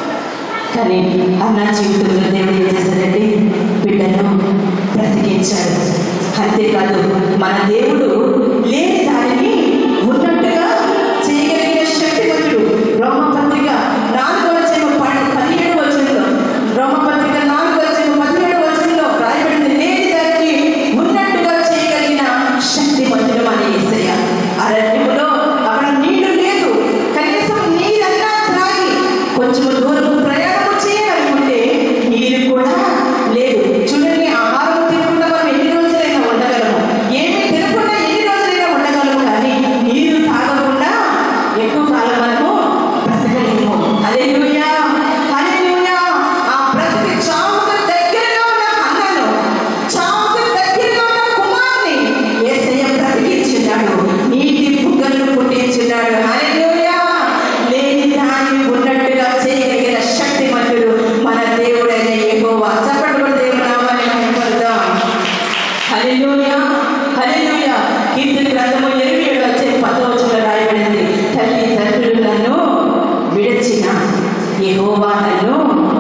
కానీ అన్న జీవితంలో దేవుడు ఏం చేశాడంటే బిడ్డను బ్రతికించాడు అంతేకాదు మన దేవుడు లేని దానిని ఉన్నట్టుగా చేయగలిగిన శక్తివంతుడు రోమపత్రిక నాలుగు వచ్చిన పదిహేడు వచనంలో రోమపత్రిక నాలుగు వచ్చిన పదిహేడు వచనంలో రాయబడింది లేని దానికి ఉన్నట్టుగా చేయగలిగిన శక్తివంతుడు మన యేసయ్య అరణ్యములో అక్కడ నీళ్లు లేదు కనీసం నీరన్నా త్రాగి కొంచెం దూరం ప్రయాణం చేయాలనుకుంటే నీరు కూడా లేదు చూడండి ఆహారం తినకుండా మనం ఎన్ని రోజులైనా ఉండగలము ఏమి తినకుండా ఎన్ని రోజులైనా ఉండగలము కానీ నీరు తాగకుండా ఎక్కువ కాలం మనము బ్రతకలేము హల్లెలూయా హల్లెలూయా ఆ బ్రతికి చావుకు దగ్గరగా ఉన్న అన్నను చావుకు దగ్గరగా ఉన్న కుమార్ని యేసయ్య బ్రతికించున్నాడు నీటి బుగ్గలను పుట్టించున్నాడు హల్లెలూయా లేని దాన్ని ఉన్నట్టుగా చేయగలిగిన శక్తిమంతుడు మన దేవుడైన యెహోవా చప్పట్లు కొట్టి దేవుని నామాన్ని మహిమపరుద్దాం హల్లెలూయా హల్లెలూయా కీర్తన గ్రంథము ఎనిమిది ఏడు వచ్చే పదవచనంలో రాయబడింది తల్లి తండ్రులు నన్ను విడిచిన యెహోవా నన్ను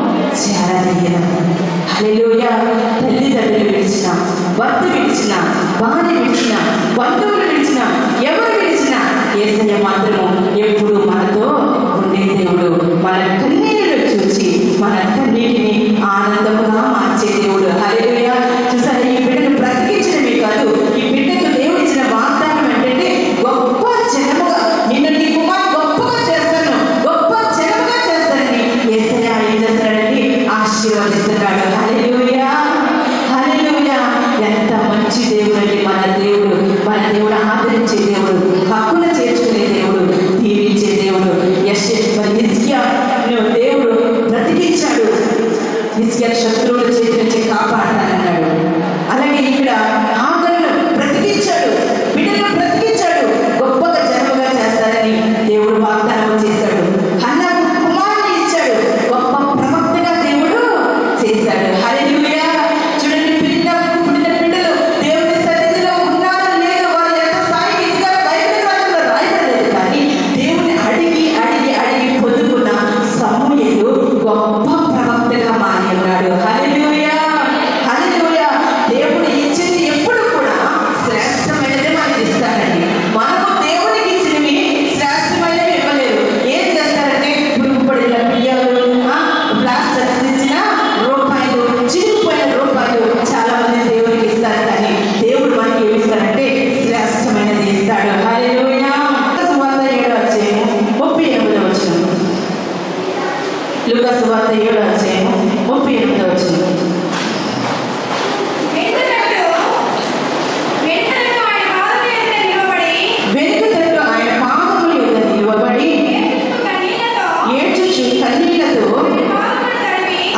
చేరదీయన హల్లెలూయా తల్లిదండ్రులు విడిచిన భర్త విడిచిన భార్య విడిచిన బంధువులు విడిచిన ఎవరు విడిచిన ఏసయ్య మాత్రము ఎప్పుడు మనతో ఉండే దేవుడు మన కన్నీళ్ళు చూసి మన కన్నీటిని ఆనందముగా మార్చే దేవుడు హల్లెలూయా చూసారా ఈ బిడ్డను బ్రతికించడమే కాదు ఈ బిడ్డకు దేవుడు ఇచ్చిన వాగ్దానం ఏంటంటే గొప్ప జనముగా నిన్ను నీ కుమార్ గొప్పగా చేస్తాను గొప్ప జనముగా చేస్తానని ఏసయ్య ఏం చేస్తాడంటే ఆశీర్వదిస్తున్నాడు హల్లెలూయా హల్లెలూయా ఎంత మంచి దేవుడు అండి మన దేవుడు మన దేవుడు ఆదరించే దేవుడు హక్కున చేర్చుకునే దేవుడు దీవించే దేవుడు యశ్ మరి హిజ్కియా దేవుడు బ్రతికించాడు హిజ్కియా శత్రువుల చేతి నుంచి కాపాడతానన్నాడు అలాగే ఇక్కడ ఆగలను బ్రతికించాడు బిడ్డను బ్రతికించాడు గొప్పగా జన్మగా చేస్తారని దేవుడు వాగ్దానం చేశాడు హన్నకు కుమారుని ఇచ్చాడు గొప్ప ప్రవక్తగా దేవుడు చేశాడు హల్లెలూయా చూడండి పిల్లలకు పుట్టిన బిడ్డలు దేవుని సన్నిధిలో ఉన్నారో లేదో వారు ఎంత స్థాయికి ఎదిగారో బైబిల్ గ్రంథంలో రాయబడలేదు కానీ దేవుని అడిగి అడిగి అడిగి పొందుకున్న సమూయేలు గొప్ప ప్రవక్తగా మారి ఉన్నాడు హల్లెలూయా హల్లెలూయా దేవుడు ఇచ్చింది ఎప్పుడు కూడా శ్రేష్టమైనదే మనకి ఇస్తాడండి మనకు దేవునికి ఇచ్చినవి శ్రేష్టమైనవి ఇవ్వలేదు ఏం చేస్తారంటే ఇప్పుడు పడిన బియ్యాలు ఆ, ప్లాస్టర్ ఇచ్చిన రూపాయలు చిరిగిపోయిన రూపాయలు చాలా మంది దేవునికి ఇస్తారు కానీ దేవుడు మనకి ఏమి ఇస్తాడంటే శ్రేష్టమైనది ఇస్తాడు హల్లెలూయా సువార్త ఏడో అధ్యాయము ముప్పై ఎనిమిదో వచనం లుకా సువార్త ఏడో అధ్యాయము ముప్పై ఎనిమిదో వచనం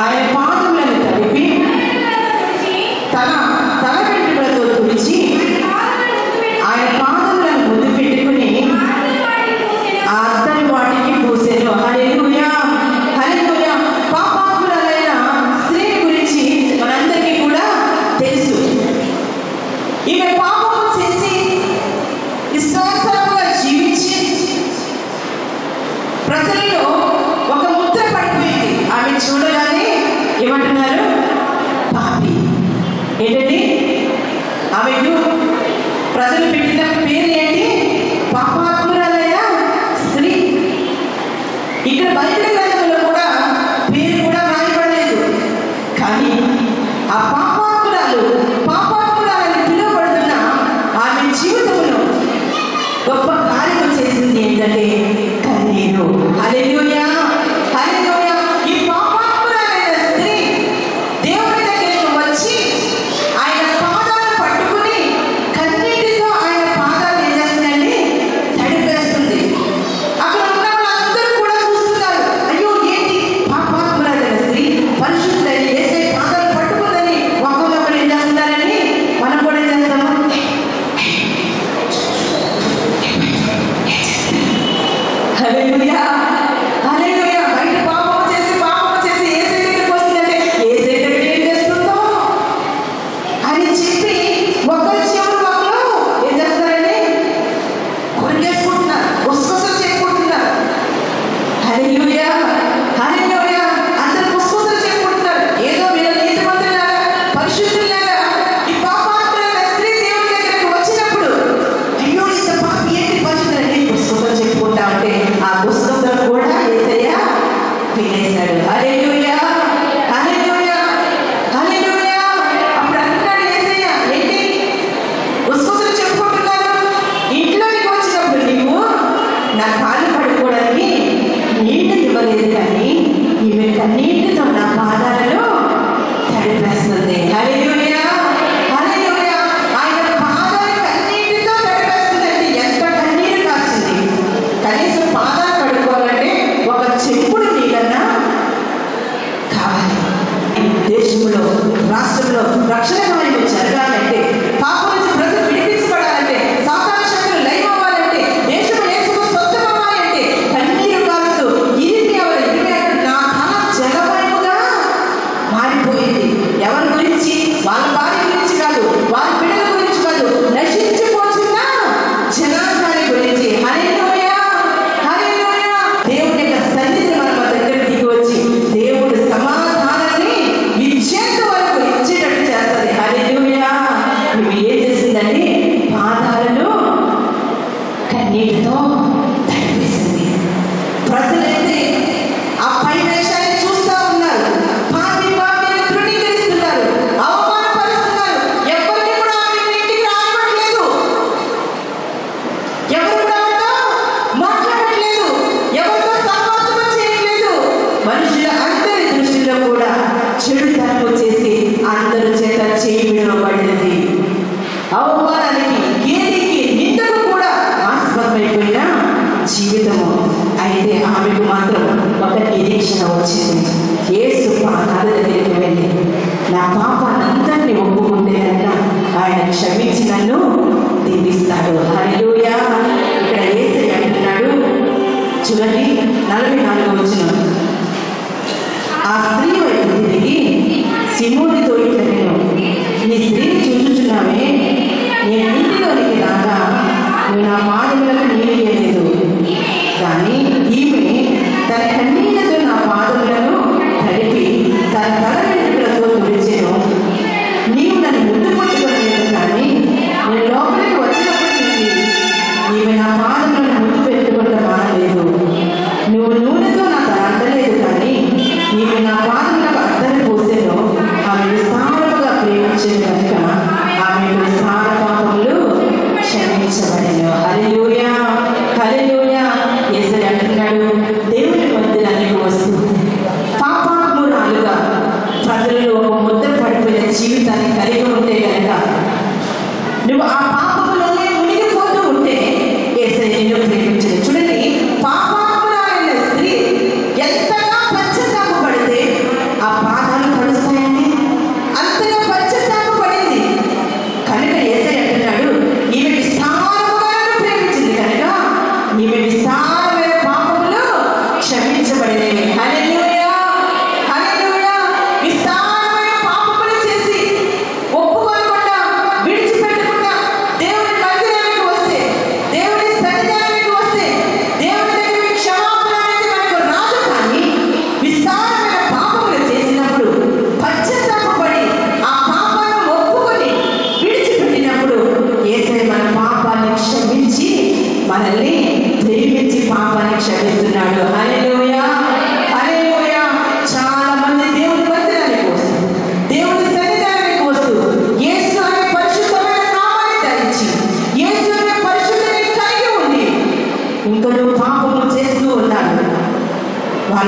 ఆయన పాదములను తడిపి తన తల వెంట్రుకలతో తుడిచి ఆయన పాదములను ముద్దు పెట్టుకుని ఆ అత్తని వాటికి పూసెను హల్లెలూయా హల్లెలూయా పాపాత్మురాలైన స్త్రీ గురించి మనందరికీ కూడా తెలుసు ఈమె పాపము చేసి ఇష్టానుసారంగా జీవించి ప్రజల్లో ఒక ముద్ర పడిపోయింది ఆమె చూడగానే ఏమంటున్నారు పాపి ఏంటండి ఆమెకు ప్రజలు పెట్టిన పేరు ఏంటి పాపాత్మురాలైన స్త్రీ ఇక్కడ బైబిల్ గ్రంథంలో కూడా పేరు కూడా రాయబడలేదు కానీ ఆ పాపాత్మురాలు పాపాత్మురాలని పిలువబడుతున్న ఆమె జీవితంలో గొప్ప కార్యం చేసింది ఏంటంటే కన్నీరు హల్లెలూయా హల్లెలూయా ఈ పాపాత్మురాలైన స్త్రీ దేవుని దగ్గరికి వచ్చి ఆయన పాదాలు పట్టుకుని కన్నీటితో ఆయన పాదాలు ఏం చేస్తుందండి తడిపేస్తుంది అక్కడ ఉన్న వాళ్ళందరూ కూడా చూస్తున్నారు అయ్యో ఏంటి పాపాత్మురాలైన స్త్రీ పరిశుద్ధులని వేసే పాదాలు పట్టుకుందని ఒకరినొకరు ఏం చేస్తున్నారని మనం కూడా ఏం చేస్తాము హల్లెలూయా హల్లెలూయా బయట పాపం చేసి పాపం చేసి ఏసై దగ్గరికి వస్తుందంటే ఏసై దగ్గర ఏం చేస్తుందో అని చెప్పి ఒకరి చెవులు ఒకరు ఏం చేస్తారండి కొరిగేసుకుంటున్నారు గుసగుసలు చేసుకుంటున్నారు హల్లెలూయా హల్లెలూయా అందరూ గుసగుసలు చేసుకుంటున్నారు ఏదో వీళ్ళ నీతి మంత్రులాగా పరిశుద్ధులాగా ఈ పాపాత్ములైన స్త్రీ దేవుని దగ్గరికి వచ్చినప్పుడు అయ్యో ఇంత పాపి ఏంటి పరిశుద్ధులని గుసగుసలు చెప్పుకుంటా ఉంటే ఆ గుసగుసలు కూడా ఏసయ్య వినేశాడు హల్లెలూయా హల్లెలూయా హల్లెలూయా అప్పుడు అంటాడు ఏసయ్య ఏంటి గుసగుసలు చెప్పుకుంటున్నారు ఇంట్లోకి వచ్చినప్పుడు నీవు నా కాళ్ళు పడుకోవడానికి నీళ్లు ఇవ్వలేదు కానీ ఈమె కన్నీటితో నా పాదాలను తడిపేస్తుంది హల్లెలూయా హల్లెలూయా ఆయన పాదాలు కన్నీటితో తడిపేస్తుందంటే ఎంత కన్నీరు కాచింది కనీసం పాదాలు కడుక్కోవాలంటే ఒక చెప్పుడు నీళ్ళన్నా కావాలి దేశంలో రాష్ట్రంలో రక్షణ కార్యం జరగాలంటే పాపం నుంచి ప్రజలు విడిపించబడాలంటే సాతాను శక్తులు లైవ్ అవ్వాలంటే దేశం యేసుకు స్వచ్ఛం అవ్వాలంటే కన్నీరు కాస్తూ ఇది ఎవరు ఇరవై నా తల జలమయముగా మారిపోయింది ఎవరి గురించి వాళ్ళ భార్య గురించి కాదు వాళ్ళ బిడ్డల గురించి కాదు నశించిపోతున్న జనాంగాన్ని గురించి హల్లెలూయా హల్లెలూయా దేవుని యొక్క సన్నిధి మన దగ్గరికి దిగి వచ్చి దేవుడి సమాధానాన్ని విజేత వరకు ఇచ్చేటట్టు చేస్తుంది హల్లెలూయా నువ్వు ఏం చేసిందండి పాదాలను కన్నీటితో తడిపేసింది ప్రజలైతే ఆ పై వేషాన్ని చూస్తూ ఉన్నారు పాపి పాపిని తృణీకరిస్తున్నారు అవమానపరుస్తున్నారు ఎవరిని కూడా ఆమె ఇంటికి రానివ్వట్లేదు ఎవరు కూడా ఆమెతో మాట్లాడట్లేదు ఎవరితో సహవాసం చేయట్లేదు మనుషుల అందరి దృష్టిలో కూడా చెడు తరపు చేసి అందరి చేత చేయి విడవబడినది అవమానానికి ఏదికి నిందకు కూడా ఆస్పదమైపోయిన జీవితము అయితే ఆమెకు మాత్రం ఒక నిరీక్షణ వచ్చింది ఏసు పాదాల దగ్గరికి వెళ్ళి నా పాపానంతరిని ఒప్పుకుంటే కనుక ఆయన క్షమించి నన్ను దీవిస్తాడు హల్లెలూయా ఇక్కడ ఏసై అంటున్నాడు చూడండి నలభై నాలుగు వచ్చిన ఆ స్త్రీ వైపు తిరిగి సిమోనితో ఇట్లా నేను నీ స్త్రీని చూచుచున్నావే నేను ఇంటిలోనికి రాగా నువ్వు నా పాదములకు నీళ్ళు ఇయ్యలేదు కానీ ఈమె తన కన్నీళ్లతో నా పాదములను తడిపి తన తల వెంట్రుకలతో తుడిచెను నీవు నన్ను ముద్దు పట్టుకోలేదు కానీ నేను లోపలికి వచ్చినప్పటి నుంచి ఈమె నా పాదములను ముద్దు పెట్టుకుంటూ మానలేదు నువ్వు నూనెతో నా తల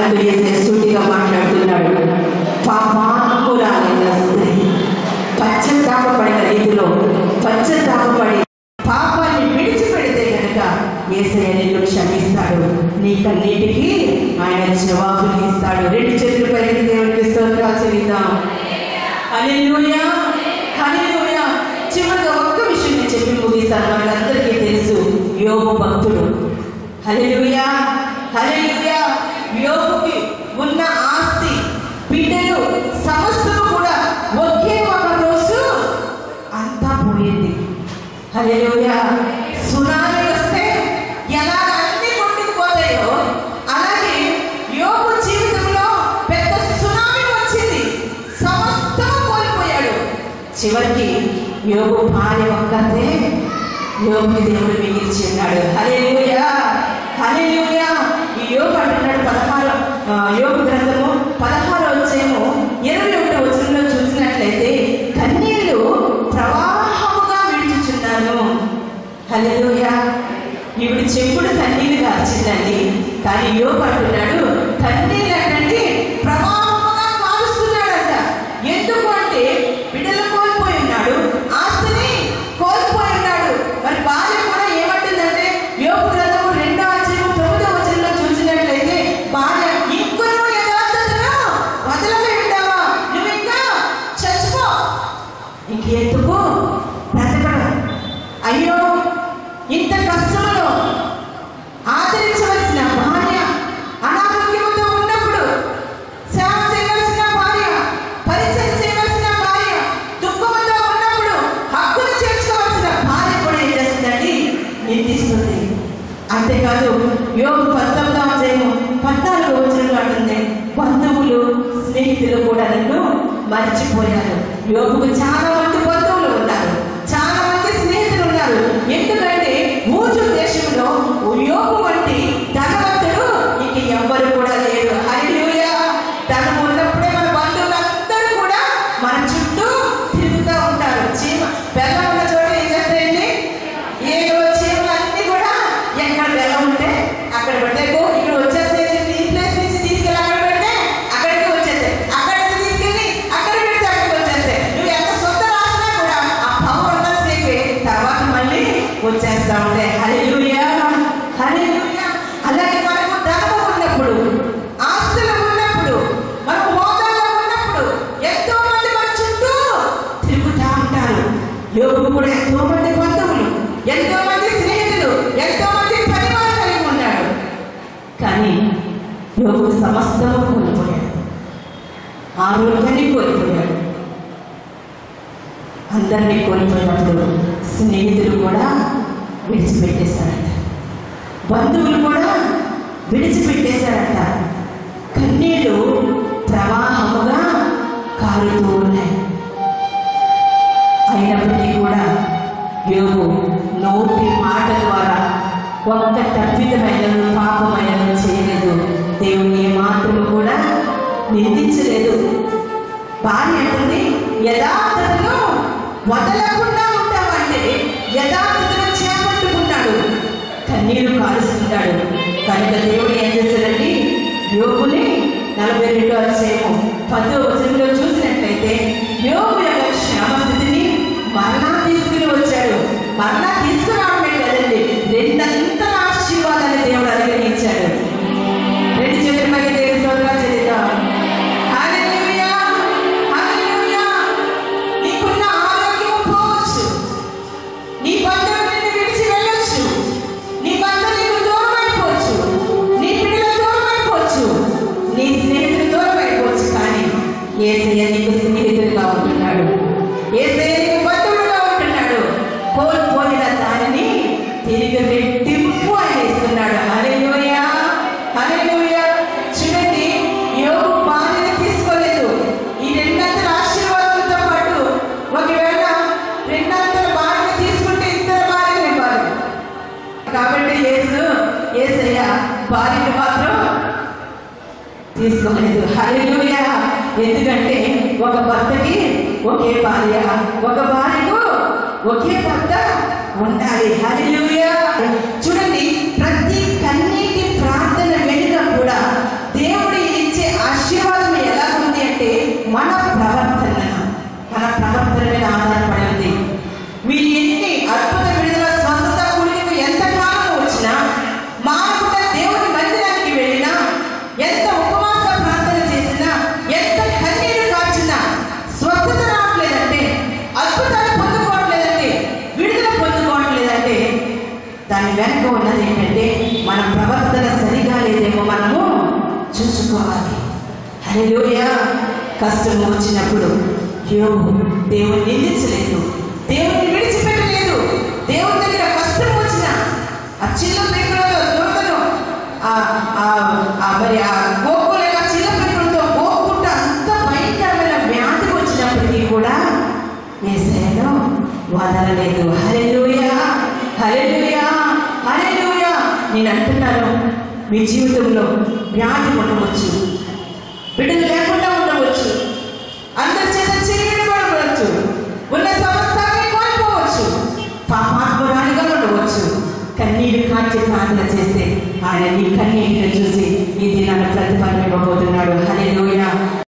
మనతో ఏసే సూటిగా మాట్లాడుతున్నాడు పాపాత్మురాలైన స్త్రీ పశ్చాత్తాపడిన రీతిలో పశ్చాత్తాపడి పాపాన్ని విడిచిపెడితే కనుక ఏసయ్య నిన్ను క్షమిస్తాడు నీ కన్నీటికి ఆయన జవాబుని ఇస్తాడు రెండు చేతులు పైకి దేవుడికి స్తోత్రాలు చెల్లిద్దాం హల్లెలూయా హల్లెలూయా చివరిగా ఒక్క విషయం నేను చెప్పి ముగిస్తాను మనందరికీ తెలుసు యోగు భక్తుడు హల్లెలూయా హల్లెలూయా యోగుకి ఉన్న ఆస్తి బిడ్డలు సమస్తము కూడా ఒకే ఒక రోజు అంతా పోయింది హల్లెలూయా సునామీ వస్తే ఎలా అన్ని కొట్టుకుపోతాయో అలాగే యోగు జీవితంలో పెద్ద సునామీ వచ్చింది సమస్తం కోల్పోయాడు చివరికి యోగు భార్య ఒక్కతే యోగి దేవుడు మిగిల్చి ఉన్నాడు హల్లెలూయా హల్లెలూయా ఈ యోగు అంటున్నాడు పదహారు ఆ, యోగు గ్రంథము పదహారు వచ్చేమో ఇరవై ఒకటి వచనంలో చూసినట్లయితే కన్నీళ్లు ప్రవాహముగా విడుచుచున్నాను హల్లెలూయా ఈవిడ చెప్పుడు కన్నీళ్ళు కాల్చిందండి కానీ యోగు అంటున్నాడు కన్నీళ్ళు అంటే ప్రవాహముగా కాలుస్తున్నాడంట ఎందుకు అంటే బిడ్డలు కోల్పోయి ఉన్నాడు ఆస్తిని కోల్పోయి ఉన్నాడు మరి భార్య కూడా ఏమంటుందంటే యోగు గ్రంథము రెండో అధ్యాయం తొమ్మిదో వచనంలో చూసినట్లయితే భార్య ఇంకొను యథార్థతను వదలలే ఉంటావా నువ్వు ఇంకా చచ్చిపో ఇంకెందుకు బ్రతకడం అయ్యో ఇంత కష్టంలో ఆదరించవలసిన భార్య అనారోగ్యంతో ఉన్నప్పుడు సేవ చేయవలసిన భార్య పరిచయం చేయవలసిన భార్య దుఃఖంతో ఉన్నప్పుడు హక్కును చేర్చుకోవాల్సిన భార్య కూడా ఏం చేస్తుందండి నిందిస్తుంది అంతేకాదు యోగు పంతొమ్మిదవ అధ్యాయము పద్నాలుగు వచ్చిన అంటుంది బంధువులు స్నేహితులు కూడా నన్ను మర్చిపోయారు యోగుకు చాలా మంది బంధువులు ఉన్నారు చాలా మంది స్నేహితులు ఉన్నారు ఎందుకంటే ఊజు దేశంలో యోగు వంటి ధనవంతుడు ఇక ఎవ్వరు కూడా లేరు హల్లెలూయా ధనం ఉన్నప్పుడే మన బంధువులందరూ కూడా మన చుట్టూ తిరుగుతూ ఉంటారు చీమ బెల్లం ఉన్న చోట ఏం చేస్తాయండి ఏదో చీమలు అన్నీ కూడా ఎక్కడ బెల్లం ఉంటే అక్కడ పెడితే "గో, ఇక్కడ వచ్చేస్తే ఈ ప్లేస్ నుంచి తీసుకెళ్ళి అక్కడ పెడితే అక్కడికి వచ్చేస్తాయి అక్కడ నుంచి తీసుకెళ్ళి అక్కడ పెడితే అక్కడికి వచ్చేస్తాయి నువ్వు ఎంత సొంత రాసినా కూడా ఆ పవర్ ఉన్నసేపే తర్వాత మళ్ళీ వచ్చేస్తా ఉంటాయి హల్లెలూయా హల్లెలూయా అలాగే మనకు ధనము ఉన్నప్పుడు ఆస్తులు ఉన్నప్పుడు మనకు హోదాలో ఉన్నప్పుడు ఎంతో మంది మన చుట్టూ తిరుగుతూ ఉంటారు యోగు కూడా ఎంతో మంది బంధువులు ఎంతో మంది స్నేహితులు ఎంతో మంది పరివారం కలిగి ఉన్నాడు కానీ యోగు సమస్తము కోల్పోయాడు ఆరోగ్యాన్ని కోల్పోయాడు అందరినీ కోల్పోయినప్పుడు స్నేహితులు కూడా విడిచిపెట్టేశారట బంధువులు కూడా విడిచిపెట్టేశారట కన్నీళ్ళు ప్రవాహముగా కారుతూ ఉన్నాయి అయినప్పటికీ కూడా యోగు నోటి మాట ద్వారా ఒక్క తప్పిదమైన పాపమైన చేయలేదు దేవుని మాత్రము కూడా నిందించలేదు భార్య అంటుంది యథార్థతను వదలకుండా ఉంటామంటే యథార్థతను చేపట్టుకున్నాడు కన్నీరు కాలుస్తున్నాడు కనుక దేవుడు ఏం చేశాడండి యోగుని నలభై రెండో అధ్యాయము పదో వచనంలో చూసినట్లయితే యోగు యొక్క క్షేమస్థితిని మరలా తీసుకుని వచ్చాడు మరలా తీసుకురావడమే కదండి రెండంతల ఆశీర్వాదాన్ని దేవుడు అనుగ్రహించాడు రెండు చేతుల పైకి దేవుని స్తోత్రాలు చెల్లిద్దాం. హల్లెలూయా, హల్లెలూయా. నీకున్న ఆరోగ్యం పోవచ్చు. నీ బంధువులు నిన్ను విడిచి వెళ్ళొచ్చు. నీ బంధువులు నీకు దూరం అయిపోవచ్చు. నీ పిల్లలు దూరం అయిపోవచ్చు. నీ స్నేహితులు దూరం అయిపోవచ్చు. కానీ యేసయ్య నీకు స్నేహితుడిగా ఉంటున్నాడు. యేసయ్య నీకు బంధువుడుగా ఉంటున్నాడు. కోల్పోయిన దానిని తిరిగి రెట్టింపు ఆయన ఇస్తున్నాడు హల్లెలూయా హల్లెలూయా చూడండి యోగు భార్యని తీసుకోలేదు ఈ రెండంతల ఆశీర్వాదంతో పాటు ఒకవేళ రెండంతల భార్యని తీసుకుంటే ఇద్దరు భార్యలు ఇవ్వాలి కాబట్టి యేసు యేసయ్య భార్యని మాత్రం తీసుకోలేదు హల్లెలూయా ఎందుకంటే ఒక భర్తకి ఒకే భార్య ఒక భార్యకు ఒకే భర్త ఉండాలి హల్లెలూయా చూడండి ప్రతి కన్నీటి ప్రార్థన వెనుక కూడా దేవుడు హల్లెలూయా కష్టం వచ్చినప్పుడు యోగు దేవుని నిందించలేదు దేవుని విడిచిపెట్టలేదు దేవుని దగ్గర కష్టం వచ్చిన ఆ చిన్న పిల్లలతో దురదను ఆ ఆ- ఆ మరి ఆ గోకులేక చిన్న పిల్లలతో గోకుంట అంత భయంకరమైన వ్యాధి వచ్చినప్పటికీ కూడా ఏసయ్యను వదలలేదు హల్లెలూయా హల్లెలూయా హల్లెలూయా నేను అంటున్నాను మీ జీవితంలో వ్యాధి ఉండవచ్చు బిడ్డలు లేకుండా ఉండవచ్చు అందరి చేత చేయబడవచ్చు ఉన్న సమస్తాన్ని కోల్పోవచ్చు పాపాత్మరాలుగా ఉండవచ్చు కన్నీరు కాచి ప్రార్థన చేస్తే ఆయన నీ కన్నీటిని చూసి ఈ దినాన్ని ప్రతిఫలం ఇవ్వబోతున్నాడు హల్లెలూయా